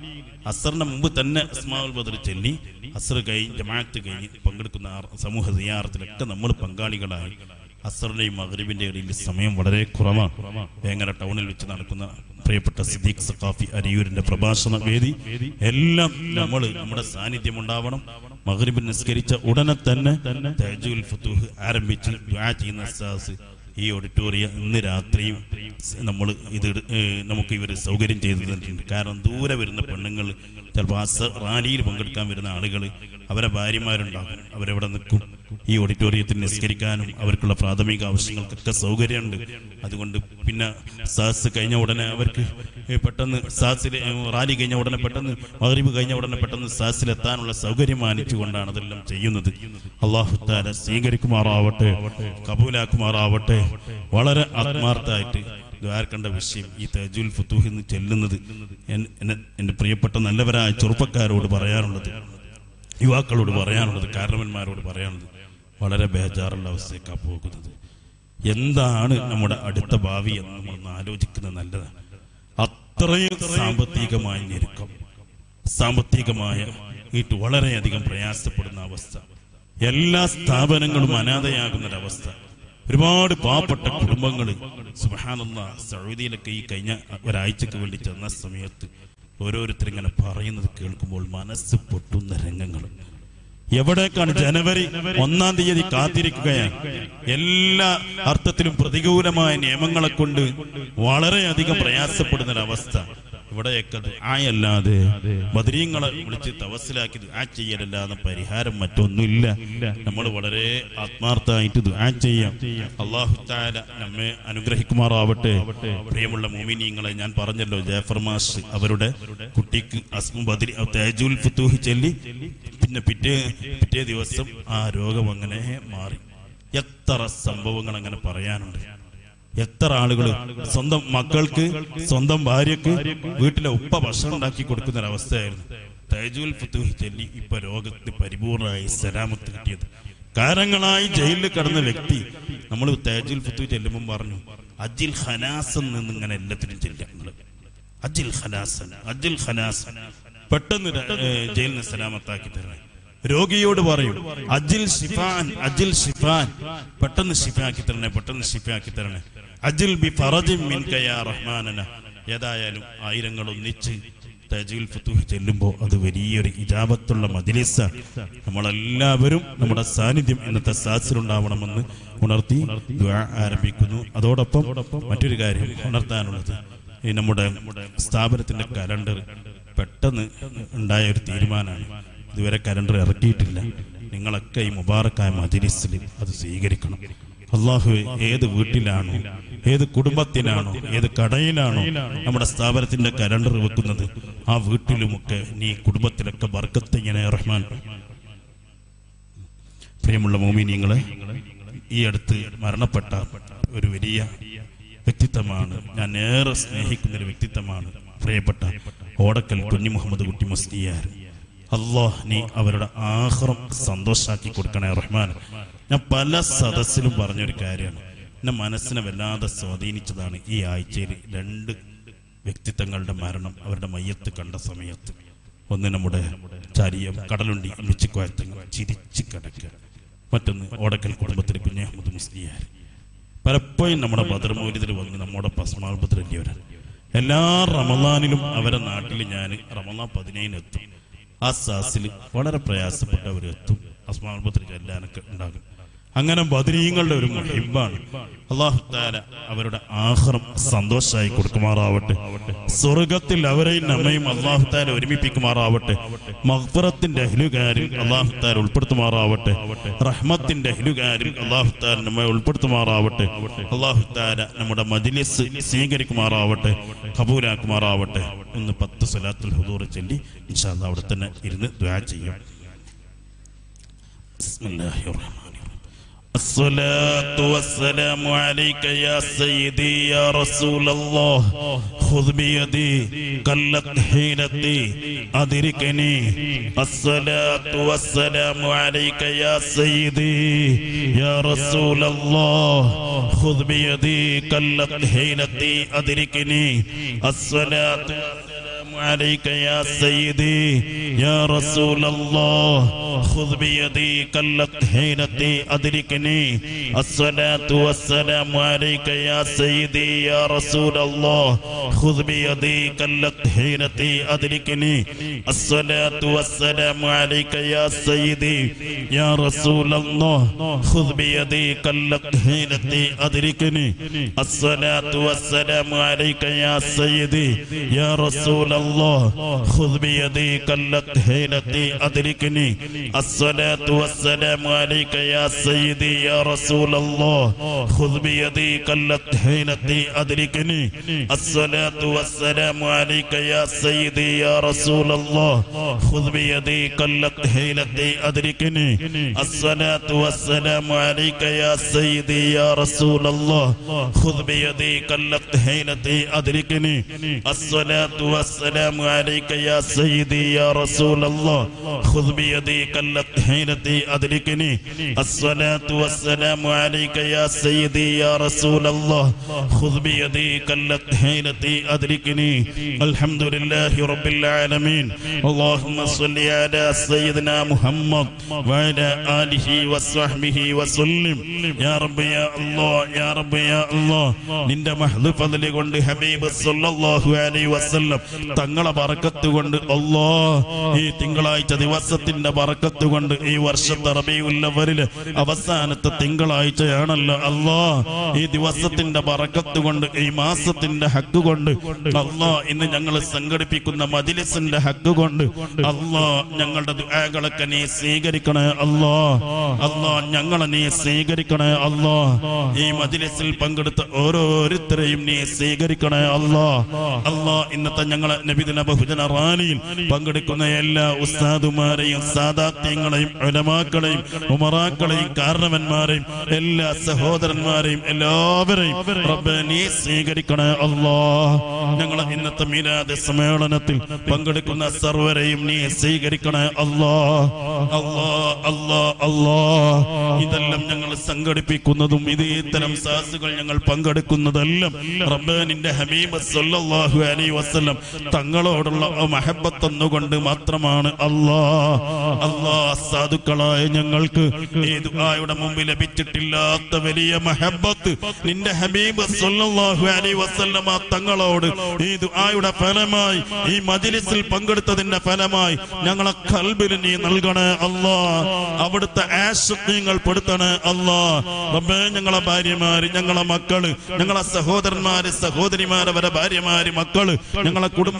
അസറിന് മുമ്പ് തന്നെ അസ്മാവുൽ ബദർ ചൊല്ലി അസർ കഴിഞ്ഞ് ജമാഅത്ത് കഴിഞ്ഞ് പങ്കെടുക്കുന്ന ആ സമൂഹ സിയാറത്തിലൊക്കെ നമ്മൾ പങ്കാളികളായി അസറിന്റെയും മകരിബിന്റെ ഇടയിൽ സമയം വളരെ കുറവാണ് വേങ്ങര ടൗണിൽ വെച്ച് നടക്കുന്ന പ്രിയപ്പെട്ട സിദ്ദീഖ് സഖാഫി അരിയൂരിന്റെ പ്രഭാഷണ വേദി എല്ലാം നമ്മൾ നമ്മുടെ സാന്നിധ്യം ഉണ്ടാവണം മകരിബിൻ നിസ്കരിച്ച ഉടനെ തന്നെ തഹജുൽ ഫുത്തൂഹ് ആരംഭിച്ച് ദുആ ചെയ്യുന്ന ഉസ്താദ് ഈ ഓഡിറ്റോറിയം ഇന്ന് രാത്രിയും നമ്മൾ ഇത് ഇട്- ഏ, നമുക്ക് ഇവർ സൗകര്യം ചെയ്തു തന്നിട്ടുണ്ട് കാരണം ദൂരെ വരുന്ന പെണ്ണുങ്ങൾ ചിലപ്പോൾ ആ സ- റാലിയിൽ പങ്കെടുക്കാൻ വരുന്ന ആളുകൾ അവരെ ഭാര്യമാരുണ്ടാകും അവരെവിടെ നിൽക്കും ഈ ഓഡിറ്റോറിയത്തിൽ നിസ്കരിക്കാനും അവർക്കുള്ള പ്രാഥമിക ആവശ്യങ്ങൾക്കൊക്കെ സൗകര്യമുണ്ട് അതുകൊണ്ട് പിന്നെ സാസ് കഴിഞ്ഞ ഉടനെ അവർക്ക് ഏ, പെട്ടെന്ന് സാസിൽ റാലി കഴിഞ്ഞ ഉടനെ പെട്ടെന്ന് മഗ്രിബ് കഴിഞ്ഞ ഉടനെ പെട്ടെന്ന് സാസിലെത്താനുള്ള സൗകര്യം മാനിച്ചുകൊണ്ടാണ് അതെല്ലാം ചെയ്യുന്നത് അള്ളാഹു താല സ്വീകരിക്കുമാറാവട്ടെ കബൂലാക്കുമാറാവട്ടെ വളരെ ആത്മാർത്ഥമായിട്ട് ദ്വാരക്കണ്ട വിഷയം ഈ തജുൽ ഫുത്തൂഹ് എന്ന് ചെല്ലുന്നത് എൻ- എന്നെ എൻ്റെ പ്രിയപ്പെട്ട നല്ലവരായ ചെറുപ്പക്കാരോട് പറയാനുള്ളത് യുവാക്കളോട് പറയാനുള്ളത് കാരണവന്മാരോട് പറയാനുള്ളത് വളരെ ബേജാറുള്ള അവസ്ഥയ്ക്കാണ് പോകുന്നത് എന്താണ് നമ്മുടെ അടുത്ത ഭാവി എന്ന് നമ്മൾ ഒന്ന് ആലോചിക്കുന്നത് നല്ലതാണ് അത്രയും സാമ്പത്തികമായ ഞെരുക്കം സാമ്പത്തികമായ വീട്ട് വളരെയധികം പ്രയാസപ്പെടുന്ന അവസ്ഥ എല്ലാ സ്ഥാപനങ്ങളും അനാഥയാകുന്ന ഒരവസ്ഥ ഒരുപാട് പാവപ്പെട്ട കുടുംബങ്ങൾ സുബഹാനല്ല സൗദിയിലൊക്കെ ഈ കഴിഞ്ഞ ഒരാഴ്ചക്ക് വേണ്ടി ചെന്ന സമയത്ത് ഓരോരുത്തർ ഇങ്ങനെ പറയുന്നത് കേൾക്കുമ്പോൾ മനസ്സ് പൊട്ടുന്ന രംഗങ്ങൾ എവിടേക്കാണ് ജനുവരി ഒന്നാം തീയതി കാത്തിരിക്കുകയാണ് എല്ലാ അർത്ഥത്തിലും പ്രതികൂലമായ നിയമങ്ങളെ കൊണ്ട് വളരെയധികം പ്രയാസപ്പെടുന്ന ഒരവസ്ഥ ഇവിടെയൊക്കെ ആയല്ലാതെ ബദരീങ്ങളെ വിളിച്ച് തവസ്സിലാക്കി ദുആ ചെയ്യലല്ലാതെ പരിഹാരം മറ്റൊന്നുമില്ല നമ്മൾ വളരെ ആത്മാർത്ഥമായിട്ട് ദുആ ചെയ്യാം അള്ളാഹു താല നമ്മെ അനുഗ്രഹിക്കുമാറാവട്ടെ പ്രിയമുള്ള മോമിനിയങ്ങളെ ഞാൻ പറഞ്ഞല്ലോ ജാഫർ മാഷ് അവരുടെ കുട്ടിക്ക് അസ്മു ബദരി തേജുൽ ഫുത്തൂഹി ചൊല്ലി പിന്നെ പിറ്റേ പിറ്റേ ദിവസം ആ രോഗം അങ്ങനെ മാറി എത്ര സംഭവങ്ങൾ അങ്ങനെ പറയാനുണ്ട് എത്ര ആളുകൾ സ്വന്തം മക്കൾക്ക് സ്വന്തം ഭാര്യക്ക് വീട്ടിലെ ഉപ്പ ഭക്ഷണം ഉണ്ടാക്കി കൊടുക്കുന്ന ഒരവസ്ഥയായിരുന്നു തേജുൽ ഫുത്തൂഹി ചൊല്ലി ഇപ്പൊ രോഗത്തിന് പരിപൂർണമായി സലാമത്ത് കിട്ടിയത് കാലങ്ങളായി ജയിലിൽ കിടന്ന വ്യക്തി നമ്മൾ തേജുൽ ഫുത്തു ചെല്ലുമ്പോൾ പറഞ്ഞു അജിൽ ഹനാസൻ നിന്ന് ഇങ്ങനെ എല്ലാത്തിനും ചെല്ലുക അജിൽ ഖലാസൻ അജിൽ ഖലാസൻ പെട്ടെന്ന് ര- ഏ, ജയിലിൽ നിന്ന് സലാമത്താക്കി തരണേ രോഗിയോട് പറയും അജിൽ ഷിഫാൻ അജിൽ ഷിഫാൻ പെട്ടെന്ന് ഷിഫാക്കി തരണേ പെട്ടെന്ന് ഷിഫാക്കി തരണേ അജിൽ ബി ഫറജിൻ മിൻക യാ റഹ്മാനന ഏതായാലും ആയിരങ്ങൾ ഒന്നിച്ച് തജീൽ ഫുത്തൂഹ് ചെല്ലുമ്പോൾ അത് വലിയൊരു ഇജാബത്തുള്ള മജിലിസ നമ്മളെല്ലാവരും നമ്മുടെ സാന്നിധ്യം ഇന്നത്തെ സാസിലുണ്ടാവണമെന്ന് ഉണർത്തി ദുആ ആരംഭിക്കുന്നു അതോടൊപ്പം മറ്റൊരു കാര്യം ഉണർത്താനുള്ളത് ഈ നമ്മുടെ സ്ഥാപനത്തിന്റെ കലണ്ടർ പെട്ടെന്ന് ഉണ്ടായ ഒരു തീരുമാനമാണ് ഇതുവരെ കലണ്ടർ ഇറക്കിയിട്ടില്ല നിങ്ങളൊക്കെ ഈ മുബാറക്കായ മജിലിസിൽ അത് സ്വീകരിക്കണം അള്ളാഹു ഏത് വീട്ടിലാണോ ഏത് കുടുംബത്തിനാണോ ഏത് കടയിലാണോ നമ്മുടെ സ്ഥാപനത്തിന്റെ കലണ്ടർ വെക്കുന്നത് ആ വീട്ടിലുമൊക്കെ നീ കുടുംബത്തിലൊക്കെ ബർക്കത്ത് ഇങ്ങനെ റഹ്മാൻ പ്രിയമുള്ള മോമിനിയങ്ങളെ ഈ അടുത്ത് മരണപ്പെട്ട ഒരു വലിയ വ്യക്തിത്വമാണ് ഞാൻ ഏറെ സ്നേഹിക്കുന്ന ഒരു വ്യക്തിത്വമാണ് പ്രിയപ്പെട്ട ഓടക്കൽ കുഞ്ഞു മുഹമ്മദ് കുട്ടി മുസ്ലിയാർ അള്ളാഹ് നീ അവരുടെ ആഹ്റം സന്തോഷാക്കി കൊടുക്കണേ റഹ്മാൻ ഞാൻ പല സദസ്സിലും പറഞ്ഞൊരു കാര്യമാണ് എന്നെ മനസ്സിനെ വല്ലാതെ സ്വാധീനിച്ചതാണ് ഈ ആഴ്ചയിൽ രണ്ട് വ്യക്തിത്വങ്ങളുടെ മരണം അവരുടെ മയ്യത്ത് കണ്ട സമയത്ത് ഒന്ന് നമ്മുടെ ചാരിയം കടലുണ്ടി മിച്ചിക്കോയത്തങ്ങൾ ചിരിച്ചു കിടക്കുക മറ്റൊന്ന് ഓടക്കൽ കുടുംബത്തിൽ കുഞ്ഞു അഹമ്മദ് മുസ്ലിയാർ പലപ്പോഴും നമ്മുടെ ബദർമൗലിദിൽ വന്ന് നമ്മുടെ പസ്മാൽ ബദർ വലിയവരാണ് എല്ലാ റമദാനിലും അവരെ നാട്ടിൽ ഞാൻ റമദാൻ പതിനേഴിന് എത്തും ആ സാസിൽ വളരെ പ്രയാസപ്പെട്ടവരെത്തും അസ്മാൽ ബദർ ചെല്ലാനൊക്കെ ഉണ്ടാകും അങ്ങനെ ബദരീങ്ങളുടെ ഒരു മുഹിബാണ് അള്ളാഹു താല അവരുടെ ആഹ്റം സന്തോഷമായി കൊടുക്കുമാറാവട്ടെ സ്വർഗത്തിൽ അവരെയും നമ്മയും അള്ളാഹു താല ഒരുമിപ്പിക്കുമാറാവട്ടെ മഹ്ഫറത്തിന്റെ അഹ്ലുകാരിൽ അള്ളാഹു താല ഉൾപ്പെടുത്തുമാറാവട്ടെ റഹ്മത്തിന്റെ അഹ്ലുകാരിൽ അള്ളാഹു താല നമ്മെ ഉൾപ്പെടുത്തുമാറാവട്ടെ അള്ളാഹു താല നമ്മുടെ മജിലിസ് സ്വീകരിക്കുമാറാവട്ടെ കബൂലാക്കുമാറാവട്ടെ ഒന്ന് പത്ത് സലാത്തുൽ ഹുദൂർ ചൊല്ലി ഇൻഷാ അല്ലാ അവിടെ തന്നെ ഇരുന്ന് ദ്വാ ചെയ്യാം بسم الله الرحمن الرحيم الصلاة والسلام عليك يا سيدي يا رسول الله خذ بيدي قلت حيلتي أدركني الصلاة والسلام عليك يا سيدي يا رسول الله خذ بيدي قلت حيلتي أدركني الصلاة والسلام عليك يا سيدي يا رسول الله خذ بيدي قلت حيلتي أدركني الصلاة والسلام عليك يا سيدي يا رسول الله خذ بيدي قلت حيلتي أدركني الصلاة والسلام عليك يا سيدي يا رسول الله خذ بيدي قلت حيلتي أدركني الصلاة والسلام عليك يا سيدي يا رسول الله خذ بيدي قلت حيلتي أدركني الصلاة والسلام عليك يا سيدي يا رسول الله خذ بيدي قلت حيلتي أدركني الصلاة والسلام عليك يا سيدي يا رسول الله خذ بيدي قلت حيلتي أدركني الصلاة والسلام عليك يا سيدي يا رسول الله خذ بيدي قلت حيلتي أدركني الصلاة والسلام عليك يا سيدي يا رسول الله خذ بيدي قلت حيلتي أدركني الصلاة والسلام عليك يا سيدي يا رسول الله خذ بيدي قلت حيلتي أدركني الحمد لله رب العالمين اللهم صل على سيدنا محمد وعلى آله وصحبه وسلم يا رب يا الله يا رب يا الله നിന്റെ മഹ്ദ് ഫضല് കൊണ്ട് ഹബീബ് സല്ലല്ലാഹു അലൈഹി വസല്ലം തങ്ങളെ ബറക്കത്ത് കൊണ്ട് അല്ലാ ഈ തിങ്കളാഴ്ച ദിവസത്തിന്റെ ബറക്കത്ത് കൊണ്ട് ഈ വർഷത്തെ റബീഉല്ലവരിലെ അവസാനത്തെ തിങ്കളാഴ്ചയാണല്ലോ അല്ലാ ഈ ദിവസത്തിന്റെ ബറക്കത്ത് കൊണ്ട് ഈ മാസത്തിന്റെ ഹക്ക് കൊണ്ട് അല്ലാ ഇന്ന് ഞങ്ങൾ സംഘടിപ്പിക്കുന്ന മജിലിസിന്റെ ഹക്ക് കൊണ്ട് അല്ലാ ഞങ്ങളുടെ ദുആകളൊക്കെ നീ സ്വീകരിക്കണേ അല്ലാ അല്ലാ ഞങ്ങളെ നീ സ്വീകരിക്കണേ അല്ലാ ഈ മജിലിസിൽ പങ്കെടുത്ത ഓരോരുത്തരെയും നീ സ്വീകരിക്കണേ അല്ലാ അല്ലാ ഇന്നത്തെ ഞങ്ങളെ നബിദിന ബഹുജന റാലിയിൽ പങ്കെടുക്കുന്ന എല്ലാ ഉസ്താദുമാരെയും സാദാത്യങ്ങളെയും ഉലമാക്കളെയും ഉമറാക്കളെയും കാരണവന്മാരെയും എല്ലാ സഹോദരന്മാരെയും എല്ലാവരെയും റബ്ബേ നീ സ്വീകരിക്കണേ അല്ലാ ഞങ്ങളെ ഇന്നത്തെ മീലാദ് സമ്മേളനത്തിൽ പങ്കെടുക്കുന്ന സർവരെയും നീ സ്വീകരിക്കണേ അല്ലാ അല്ലാ അല്ലാ അല്ലാ ഇതെല്ലാം ഞങ്ങൾ സംഘടിപ്പിക്കുന്നതും ഇത് ഇത്തരം സാസുകൾ ഞങ്ങൾ പങ്കെടുക്കുന്നതെല്ലാം റബ്ബാനിന്റെ ഹബീബ് സല്ലല്ലാഹു അലൈഹി വസല്ലം തങ്ങളോടുള്ള മഹബത്ത് എന്നുകൊണ്ട് മാത്രമാണ് അല്ലാ അല്ലാ സാധുക്കളായ ഞങ്ങൾക്ക് ഈ ദുആയുടെ മുമ്പ് ലഭിച്ചിട്ടില്ലാത്ത വലിയ മഹബത്ത് നിന്റെ ഹബീബ് സല്ലല്ലാഹു അലൈഹി വസല്ലമ തങ്ങളോട് ഈ ദുആയുടെ ഫലമായി ഈ മജ്ലിസിൽ പങ്കെടുത്തതിന്റെ ഫലമായി ഞങ്ങളെ കൽബിൽ നീ നൽകണേ അല്ലാ അവിടുത്തെ ആശുദ്ധ്യങ്ങൾ പെടുത്തണേ അല്ലാ റബ്ബേ ഞങ്ങളെ ഭാര്യമാര് ഞങ്ങളെ മക്കള് ഞങ്ങളെ സഹോദരന്മാര് സഹോദരിമാര് അവരെ ഭാര്യമാര് മക്കള് ഞങ്ങളെ കുടുംബങ്ങൾ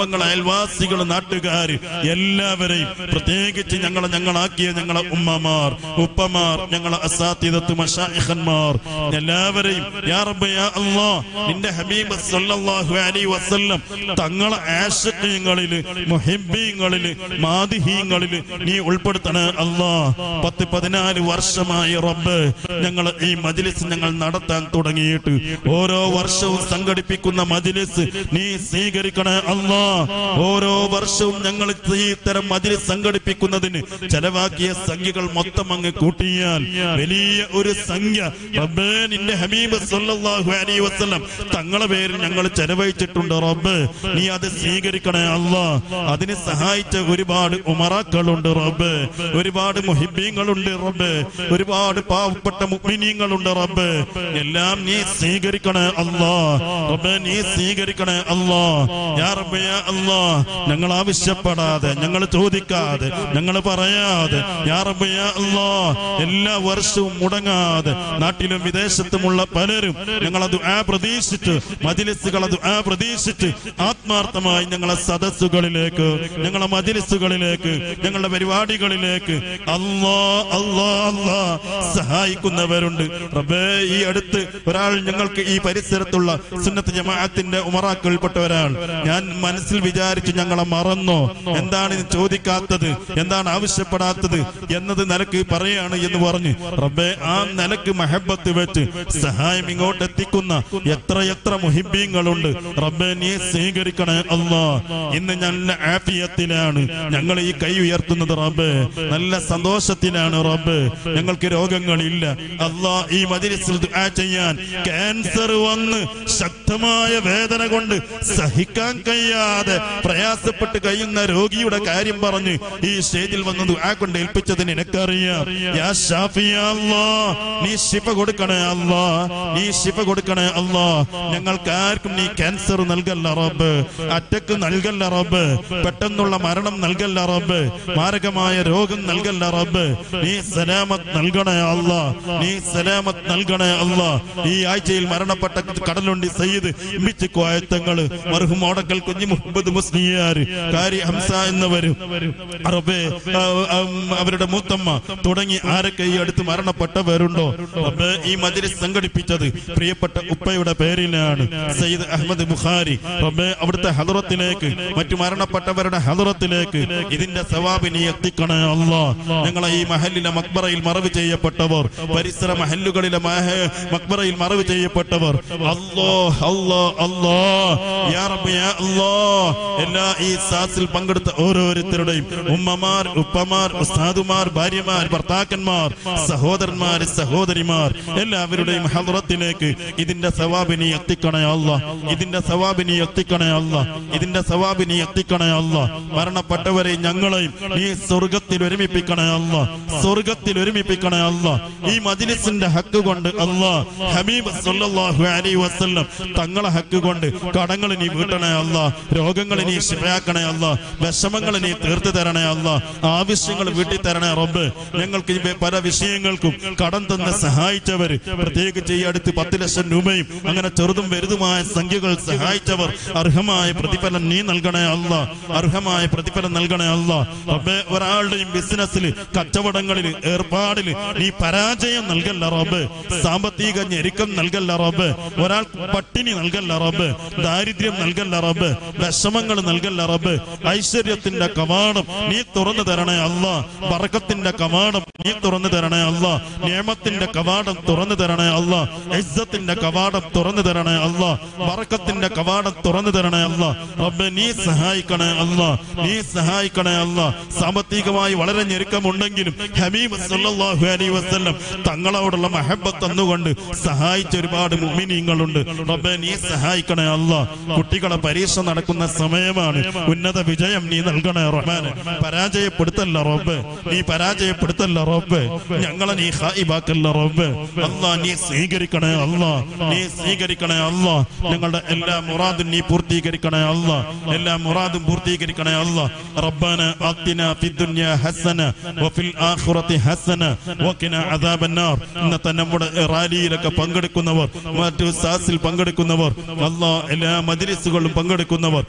കുടുംബങ്ങൾ അയൽവാസികൾ നാട്ടുകാർ എല്ലാവരെയും പ്രത്യേകിച്ച് ഞങ്ങളെ ഞങ്ങളാക്കിയ ഞങ്ങളെ ഉമ്മമാർ ഉപ്പമാർ ഞങ്ങളെ അസാത്തിദത്ത് മഷായിഖന്മാർ എല്ലാവരെയും യാ റബ്ബ് യാ അല്ലാ നിന്റെ ഹബീബ് സല്ലല്ലാഹു അലൈഹി വസല്ലം തങ്ങളെ ആശിഖീങ്ങളില് മുഹിബ്ബീങ്ങളില് മാദിഹീങ്ങളില് നീ ഉൾപ്പെടുത്തണേ അല്ലാ പത്ത് പതിനാല് വർഷമായി റബ്ബ് ഞങ്ങൾ ഈ മജ്ലിസ് ഞങ്ങൾ നടത്താൻ തുടങ്ങിയിട്ട് ഓരോ വർഷവും സംഘടിപ്പിക്കുന്ന മജ്ലിസ് നീ സ്വീകരിക്കണേ അല്ലാ ഓരോ വർഷവും ഞങ്ങൾ ഈ തരം മജ്ലിസ് സംഘടിപ്പിക്കുന്നതിന് ചെലവാക്കിയ സംഖ്യകൾ മൊത്തം അങ്ങ് കൂട്ടിയാൽ വലിയ ഒരു സംഖ്യ റബ്ബേ നിന്റെ ഹബീബ് സല്ലല്ലാഹു അലൈഹി വസല്ലം തങ്ങളെ പേരിൽ ഞങ്ങൾ ചെലവഴിച്ചിട്ടുണ്ട് റബ്ബ് നീ അത് സ്വീകരിക്കണേ അല്ലാ അതിന് സഹായിച്ച ഒരുപാട് ഉമറാക്കളുണ്ട് റബ്ബ് ഒരുപാട് മുഹിബീങ്ങളുണ്ട് റബ്ബ് ഒരുപാട് പാവപ്പെട്ട മുഗ്മിനീങ്ങളുണ്ട് റബ്ബ് എല്ലാം നീ സ്വീകരിക്കണേ അല്ലാ റബ്ബ് നീ സ്വീകരിക്കണേ അല്ലാ യാ റബ്ബ് യാ അല്ലാ ഞങ്ങൾ ആവശ്യപ്പെടാതെ ഞങ്ങൾ ചോദിക്കാതെ ഞങ്ങൾ പറയാതെ യാ റബ്ബ് യാ അല്ലാ എല്ലാ വർഷവും മുടങ്ങാതെ നാട്ടിലും വിദേശത്തുമുള്ള പലരും ഞങ്ങളത് ആ പ്രതീക്ഷിച്ച് മജിലിസുകൾ അത് ആ പ്രതീക്ഷിച്ച് ആത്മാർത്ഥമായി ഞങ്ങളെ സദസ്സുകളിലേക്ക് ഞങ്ങളെ മജിലിസുകളിലേക്ക് ഞങ്ങളുടെ പരിപാടികളിലേക്ക് അല്ലാ അല്ലാ അല്ലാ സഹായിക്കുന്നവരുണ്ട് റബ്ബേ ഈ അടുത്ത് ഒരാൾ ഞങ്ങൾക്ക് ഈ പരിസരത്തുള്ള സുന്നത്ത് ജമാഅത്തിന്റെ ഉമറാക്കൾപ്പെട്ട ഒരാൾ ഞാൻ മനസ്സിൽ വിചാരിച്ചു ഞങ്ങളെ മറന്നോ എന്താണ് ഇത് ചോദിക്കാത്തത് എന്താണ് ആവശ്യപ്പെടാത്തത് എന്നത് നിലക്ക് പറയാണ് എന്ന് പറഞ്ഞ് റബ്ബേ ആ നിലക്ക് മഹബത്ത് വെച്ച് സഹായം ഇങ്ങോട്ട് എത്തിക്കുന്ന എത്ര എത്ര മുഹിബീങ്ങളുണ്ട് റബ്ബെ നീ സ്വീകരിക്കണേ അല്ലാ ഇന്ന് നല്ല ആഫിയത്തിലാണ് ഞങ്ങൾ ഈ കൈ ഉയർത്തുന്നത് റബ്ബ് നല്ല സന്തോഷത്തിലാണ് റബ്ബ് ഞങ്ങൾക്ക് രോഗങ്ങളില്ല അല്ലാ ഈ മജിലിസിൽ ദുആ ചെയ്യാൻ ക്യാൻസർ വന്ന് ശക്തമായ വേദന കൊണ്ട് സഹിക്കാൻ കഴിയാതെ പ്രയാസപ്പെട്ട് കഴിയുന്ന രോഗിയുടെ കാര്യം പറഞ്ഞ് ഈ സ്റ്റേജിൽ വന്ന് ദുആ കൊണ്ട് ഏൽപ്പിച്ചതിന് എനിക്കറിയാം യാ ഷാഫിയ അല്ലാ നീ ശിഫ കൊടുക്കണേ അല്ലാ നീ ശിഫ കൊടുക്കണേ അല്ലാ ഞങ്ങൾക്ക് ആർക്കും നീ ക്യാൻസർ നൽകല്ല റബ്ബ് അറ്റക്ക് നൽകല്ല റബ്ബ് പെട്ടെന്നുള്ള മരണം നൽകല്ല റബ്ബ് മാരകമായ രോഗം നൽകല്ല റബ്ബ് നീ സലാമത്ത് നൽകണേ അല്ലാ നീ സലാമത്ത് നൽകണേ അല്ലാ ഈ ആഴ്ചയിൽ മരണപ്പെട്ട കടലുണ്ടി സയ്യിദ് മിച്ച് കോയത്തങ്ങള് മർഹും ഓടക്കൽ കുഞ്ഞു മുഹമ്മദ് മുസ്ലിയാർ കാരി ഹംസ എന്നവരും റബ്ബേ ആ, ആ, അവരുടെ മൂത്തമ്മ തുടങ്ങി ആരൊക്കെ ഈ അടുത്ത് മരണപ്പെട്ടവരുണ്ടോ റബ്ബേ ഈ മജ്ലിസ് സംഘടിപ്പിച്ചത് പ്രിയപ്പെട്ട ഉപ്പയുടെ പേരിലാണ് സയ്യിദ് അഹമ്മദ് ബുഖാരി റബ്ബേ അവിടുത്തെ ഹദറത്തിലേക്ക് മറ്റു മരണപ്പെട്ടവരുടെ ഹദറത്തിലേക്ക് ഇതിന്റെ സവാബ് നീ എത്തിക്കണേ അല്ലാ ഞങ്ങളെ ഈ മഹലിലെ മക്ബറയിൽ മറവ് ചെയ്യപ്പെട്ടവർ പരിസര മഹല്ലുകളിലെ മഹ- മക്ബറയിൽ മറവ് ചെയ്യപ്പെട്ടവർ അല്ലോ അല്ലോ അല്ലോ യാ റബ്ബ് യാ അല്ലോ എല്ലാ ഈ സാസിൽ പങ്കെടുത്ത ഓരോരുത്തരുടെയും ഉമ്മമാർ ഉപ്പമാർ ഉസ്താദുമാർ ഭാര്യമാർ ഭർത്താക്കന്മാർ സഹോദരന്മാർ സഹോദരിമാർ എല്ലാവരുടെയും ഹദറത്തിലേക്ക് ഇതിന്റെ സവാബിനി എത്തിക്കണേ അല്ല ഇതിന്റെ സവാബിനി എത്തിക്കണേ അല്ല ഇതിന്റെ സവാബിനി എത്തിക്കണേ അല്ല മരണപ്പെട്ടവരെ ഞങ്ങളെയും നീ സ്വർഗത്തിൽ ഒരുമിപ്പിക്കണേ അല്ല സ്വർഗത്തിൽ ഒരുമിപ്പിക്കണേ അല്ല ഈ മജ്ലിസിന്റെ ഹക്ക് കൊണ്ട് അല്ല ഹബീബ് സല്ലല്ലാഹു അലൈഹി വസല്ലം തങ്ങളെ ഹക്ക് കൊണ്ട് കടങ്ങൾ നീ വീട്ടണേ അല്ല രോഗങ്ങൾ നീ ശിവയാക്കണേ അല്ല വിഷമങ്ങൾ നീ തീർത്തു തരണേ അല്ല ആവശ്യങ്ങൾ വീട്ടിൽ തരണേ റബ്ബ് ഞങ്ങൾക്ക് ഈ പല വിഷയങ്ങൾക്കും കടം തന്ന് സഹായിച്ചവർ പ്രത്യേകിച്ച് ഈ അടുത്ത് പത്ത് ലക്ഷം രൂപയും അങ്ങനെ ചെറുതും വലുതുമായ സംഖ്യകൾ സഹായിച്ചവർ അർഹമായ പ്രതിഫലം നീ നൽകണേ അല്ല അർഹമായ പ്രതിഫലം നൽകണേ അല്ല റബ്ബേ ഒരാളുടെയും ബിസിനസ്സിൽ കച്ചവടങ്ങളിൽ ഏർപ്പാടിൽ നീ പരാജയം നൽകല്ല റബ്ബ് സാമ്പത്തിക ഞെരുക്കം നൽകല്ല റബ്ബ് ഒരാൾ പട്ടിണി നൽകല്ല റബ്ബ് ദാരിദ്ര്യം നൽകല്ല റബ്ബ് വിഷമങ്ങൾ നൽകല്ല റബ്ബ് ഐശ്വര്യത്തിന്റെ കവാടം നീ തുറന്നു തരണേ അല്ല ബറക്കത്തിന്റെ കവാടം നീ തുറന്നു തരണേ അല്ല നിയമത്തിന്റെ കവാടം തുറന്നു തരണേ അല്ല ഇസ്സത്തിന്റെ കവാടം തുറന്നു തരണേ അല്ല ബറക്കത്തിന്റെ കവാടം തുറന്നു തരണേ അല്ല റബ്ബെ നീ സഹായിക്കണേ അല്ല നീ സഹായിക്കണേ അല്ല സാമ്പത്തികമായി വളരെ ഞെരുക്കമുണ്ടെങ്കിലും ഹമീബ് സല്ലല്ലാഹു അലൈഹി വസല്ലം തങ്ങളോടുള്ള മഹബത്ത് തന്നുകൊണ്ട് സഹായിച്ച ഒരുപാട് മുഅ്മിനീങ്ങളുണ്ട് റബ്ബെ നീ സഹായിക്കണേ അല്ല കുട്ടികളെ പരീക്ഷ നടക്കുന്ന സമയമാണ് ഉന്നത വിജയം നീ നൽകണേ റഹ്മാനെ പരാജയപ്പെടുത്തല്ല റബ്ബ് നീ പരാജയപ്പെടുത്തല്ല റബ്ബ് ഞങ്ങളെ നീ ഹായിബാക്കല്ല റബ്ബ് അല്ലാ നീ സ്വീകരിക്കണേ അല്ലാ നീ സ്വീകരിക്കണേ അല്ലാ ഞങ്ങളുടെ എല്ലാ മുറാദും നീ പൂർത്തീകരിക്കണേ അല്ലാ എല്ലാ മുറാദും പൂർത്തീകരിക്കണേ അല്ലാ റബ്ബന ആത്തിന ഫിദ്ദുനിയ ഹസന വഫിൽ ആഖിറതി ഹസന വഖിന അദാബന്നാർ ഇന്നത്തെ നമ്മുടെ റാലിയിലൊക്കെ പങ്കെടുക്കുന്നവർ മറ്റു സാസിൽ പങ്കെടുക്കുന്നവർ അല്ലാ എല്ലാ മജ്ലിസുകളിലും പങ്കെടുക്കുന്നവർ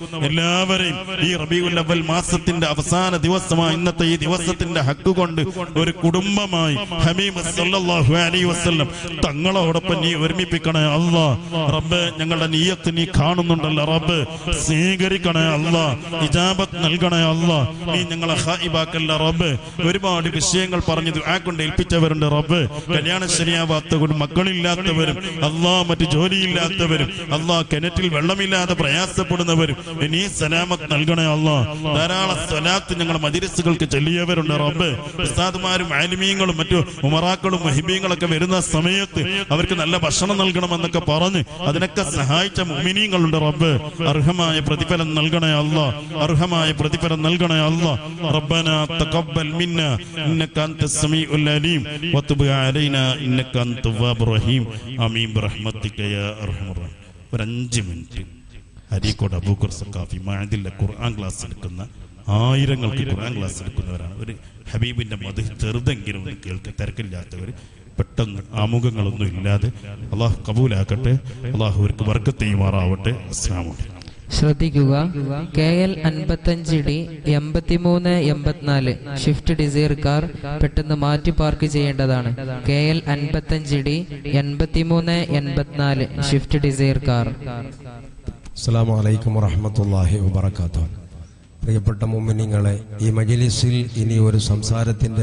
എല്ലാവരെയും ഈ റബീഉൽ അവൽ മാസത്തിന്റെ അവസാന ദിവസമായ ഇന്നത്തെ ഈ ദിവസത്തിന്റെ ഹക്ക് കൊണ്ട് ഒരു കുടുംബമായി ഹമീമ് സല്ലല്ലാഹു അലൈഹി വസല്ലം തങ്ങളോടൊപ്പം നീ ഒരുമിപ്പിക്കണേ അല്ലാ റബ്ബ് ഞങ്ങളുടെ നീയത്ത് നീ കാണുന്നുണ്ടല്ലോ റബ്ബ് സ്വീകരിക്കണേ അല്ലാ ഇജാബത്ത് നൽകണേ അല്ലാ നീ ഞങ്ങളെ ഹായിബാക്കല്ല റബ്ബ് ഒരുപാട് വിഷയങ്ങൾ പറഞ്ഞു ദുആ കൊണ്ട് ഏൽപ്പിച്ചവരുണ്ട് റബ്ബ് കല്യാണം ശരിയാവാത്തവരും മക്കളില്ലാത്തവരും അല്ലാ മറ്റു ജോലിയില്ലാത്തവരും അല്ലാ കിണറ്റിൽ വെള്ളമില്ലാതെ പ്രയാസപ്പെടുന്നവരും നീ സലാമത്ത് നൽകണേ അല്ലാ ധാരാളം സ്വലാത്ത് ഞങ്ങളുടെ മജിലിസുകൾക്ക് ചെല്ലിയവരുണ്ട് റബ്ബ് ഉസ്താദുമാരും ആലിമീങ്ങളും മറ്റു ഉമറാക്കളും മഹിബീങ്ങളൊക്കെ വരുന്ന സമയത്ത് അവർക്ക് നല്ല ഭക്ഷണം നൽകണമെന്നൊക്കെ പറഞ്ഞ് അതിനൊക്കെ സഹായിച്ച മുമിനീങ്ങളുണ്ട് റബ്ബ് അർഹമായ പ്രതിഫലം നൽകണേ അല്ലാ അർഹമായ പ്രതിഫലം നൽകണേ അല്ലാ റബ്ബന തഖബ്ബൽ മിന്ന ഇന്നക അൻത സമീഉൽ അലീം വതുബ് അലൈനാ ഇന്നക അൻത തവ്വാബുർ റഹീം ആമീൻ ബിറഹ്മതിക യാ അർഹമർ റഹീം ഒരു അഞ്ച് മിനിറ്റ് അരീക്കോട് അബൂക്കർ സക്കാഫി മാതിലെ ഖുർആൻ ക്ലാസ് എടുക്കുന്ന ആയിരങ്ങൾക്ക് ഖുർആൻ ക്ലാസ് എടുക്കുന്നവരാണ് ഒരു ഹബീബിന്റെ മത് ചെറുതെങ്കിലും ഒന്ന് കേൾക്ക തിരക്കില്ലാത്തവർ പെട്ടെന്ന് ആമുഖങ്ങളൊന്നും ഇല്ലാതെ അള്ളാഹു കബൂലാക്കട്ടെ അള്ളാഹു അവർക്ക് വർക്കത്ത് ചെയ്യുമാറാവട്ടെ അസ്സാം വലൈക്കും ശ്രദ്ധിക്കുക കെ എൽ അൻപത്തഞ്ച് ഡി എൺപത്തിമൂന്ന് എൺപത്തിനാല് ഷിഫ്റ്റ് ഡിസൈർ കാർ പെട്ടെന്ന് മാറ്റി പാർക്ക് ചെയ്യേണ്ടതാണ് കെ എൽ അൻപത്തഞ്ച് ഡി എൺപത്തിമൂന്ന് എൺപത്തിനാല് ഷിഫ്റ്റ് ഡിസൈർ കാർ അസ്സാം വലൈക്കും വറഹമത്തല്ലാഹി വബർക്കാത്തു പ്രിയപ്പെട്ട മുമ്മിനിങ്ങളെ ഈ മജിലിസിൽ ഇനി ഒരു സംസാരത്തിന്റെ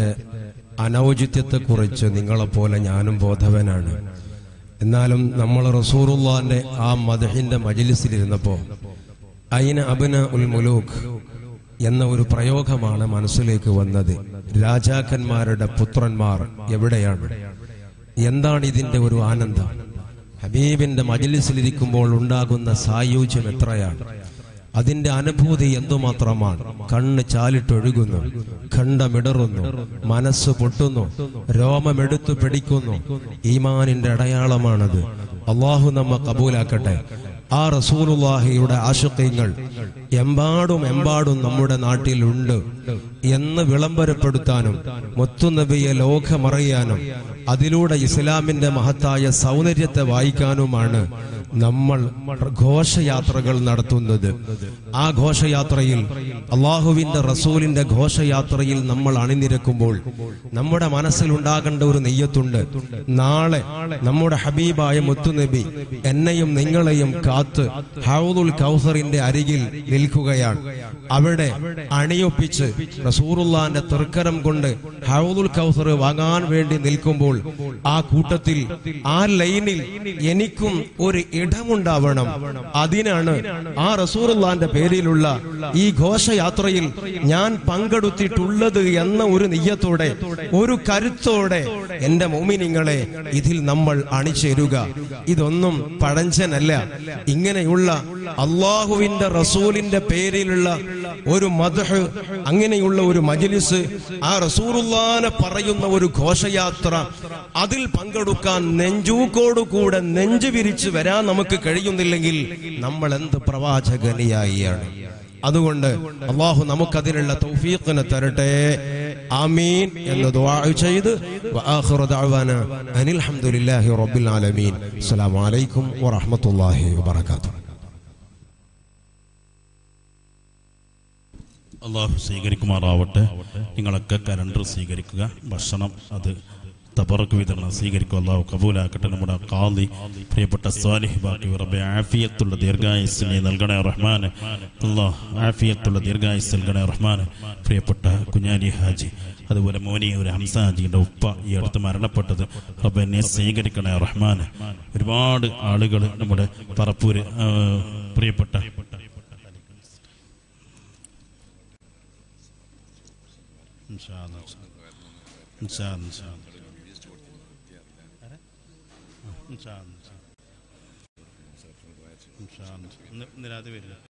അനൗചിത്യത്തെക്കുറിച്ച് നിങ്ങളെപ്പോലെ ഞാനും ബോധവനാണ് എന്നാലും നമ്മൾ റസൂറുല്ലാന്റെ ആ മദഹിന്റെ മജിലിസിലിരുന്നപ്പോൾ അയിന അബിന ഉൽ മുലൂഖ് എന്ന ഒരു പ്രയോഗമാണ് മനസ്സിലേക്ക് വന്നത് രാജാക്കന്മാരുടെ പുത്രന്മാർ എവിടെയാണ് എന്താണ് ഇതിന്റെ ഒരു ആനന്ദം ഹബീബിന്റെ മജിലിസിലിരിക്കുമ്പോൾ ഉണ്ടാകുന്ന സായുജ്യം എത്രയാണ് അതിന്റെ അനുഭൂതി എന്തുമാത്രമാണ് കണ്ണ് ചാലിട്ടൊഴുകുന്നു ഖണ്ഡമിടറുന്നു മനസ്സ് പൊട്ടുന്നു രോമമെടുത്തു പിടിക്കുന്നു ഈമാനിന്റെ അടയാളമാണത് അള്ളാഹു നമ്മ കബൂലാക്കട്ടെ ആ റസൂലുള്ളാഹിയുടെ ആശുക്കങ്ങൾ എമ്പാടും എമ്പാടും നമ്മുടെ നാട്ടിലുണ്ട് എന്ന് വിളംബരപ്പെടുത്താനും മുത്തുനബിയെ ലോകമറിയാനും അതിലൂടെ ഇസ്ലാമിന്റെ മഹത്തായ സൗന്ദര്യത്തെ വായിക്കാനുമാണ് നമ്മൾ ഘോഷയാത്രകൾ നടത്തുന്നത് ആ ഘോഷയാത്രയിൽ അള്ളാഹുവിന്റെ റസൂലിന്റെ ഘോഷയാത്രയിൽ നമ്മൾ അണിനിരക്കുമ്പോൾ നമ്മുടെ മനസ്സിൽ ഉണ്ടാകേണ്ട ഒരു നെയ്യത്തുണ്ട് നാളെ നമ്മുടെ ഹബീബായ മുത്തുനബി എന്നെയും നിങ്ങളെയും കാത്ത് ഹൗദുൽ കൗസറിന്റെ അരികിൽ നിൽക്കുകയാണ് അവിടെ അണിയൊപ്പിച്ച് റസൂറുല്ലാന്റെ തൃക്കരം കൊണ്ട് ഹൗദുൽ കൗസർ വാങ്ങാൻ വേണ്ടി നിൽക്കുമ്പോൾ ആ കൂട്ടത്തിൽ ആ ലൈനിൽ എനിക്കും ഒരു ഇടമുണ്ടാവണം അതിനാണ് ആ റസൂറുല്ലാന്റെ പേരിലുള്ള ഈ ഘോഷയാത്രയിൽ ഞാൻ പങ്കെടുത്തിട്ടുള്ളത് എന്ന ഒരു നെയ്യത്തോടെ ഒരു കരുത്തോടെ എന്റെ മോമിനിങ്ങളെ ഇതിൽ നമ്മൾ അണിചേരുക ഇതൊന്നും പഴഞ്ചനല്ല ഇങ്ങനെയുള്ള അള്ളാഹുവിന്റെ റസൂലിന്റെ പേരിലുള്ള ഒരു മദഹ് അങ്ങനെയുള്ള ഒരു മജ്ലിസ് ആ റസൂറുല്ലാനെ പറയുന്ന ഒരു ഘോഷയാത്ര അതിൽ പങ്കെടുക്കാൻ നെഞ്ചൂക്കോടു കൂടെ നെഞ്ചു വിരിച്ച് വരാൻ നമുക്ക് കഴിയുന്നില്ലെങ്കിൽ നമ്മൾ എന്ത് പ്രവാചകനിയായിയാണ് അതുകൊണ്ട് അള്ളാഹു നമുക്കതിനുള്ള തൗഫീഖിനെ തരട്ടെ ആമീൻ എന്ന് ദുആ ചെയ്ത് വആഖിറു ദഅവാന അനിൽ ഹംദുലില്ലാഹി റബ്ബിൽ ആലമീൻ അസ്സലാമു അലൈക്കും വറഹ്മത്തുള്ളാഹി വബറകാതുഹു അള്ളാഹു സ്വീകരിക്കുമാറാവട്ടെ നിങ്ങളൊക്കെ കലണ്ടർ സ്വീകരിക്കുക ഭക്ഷണം അത് തബറക്ക് വിതരണം സ്വീകരിക്കുക അള്ളാഹു കബൂലാക്കട്ടെ നമ്മുടെ കാളി പ്രിയപ്പെട്ട സ്വാലിഹ് ബാക്കി റബ്ബെ ആഫിയത്തുള്ള ദീർഘായുസിനെ നൽകണേ റഹ്മാൻ അള്ളാഹ് ആഫിയത്തുള്ള ദീർഘായുസ് നൽകണേ റഹ്മാൻ പ്രിയപ്പെട്ട കുഞ്ഞാലി ഹാജി അതുപോലെ മോനി ഒരു ഹംസ ഹാജിയുടെ ഉപ്പ ഈ അടുത്ത് മരണപ്പെട്ടത് റബ്ബെ എന്നെ സ്വീകരിക്കണേ റഹ്മാൻ ഒരുപാട് ആളുകൾ നമ്മുടെ പറപ്പൂര് ആ, പ്രിയപ്പെട്ട إن شاء الله إن شاء الله إن شاء الله إن شاء الله إن شاء الله ഇന്ന് ഇന്ന് രാത്രി വരില്ല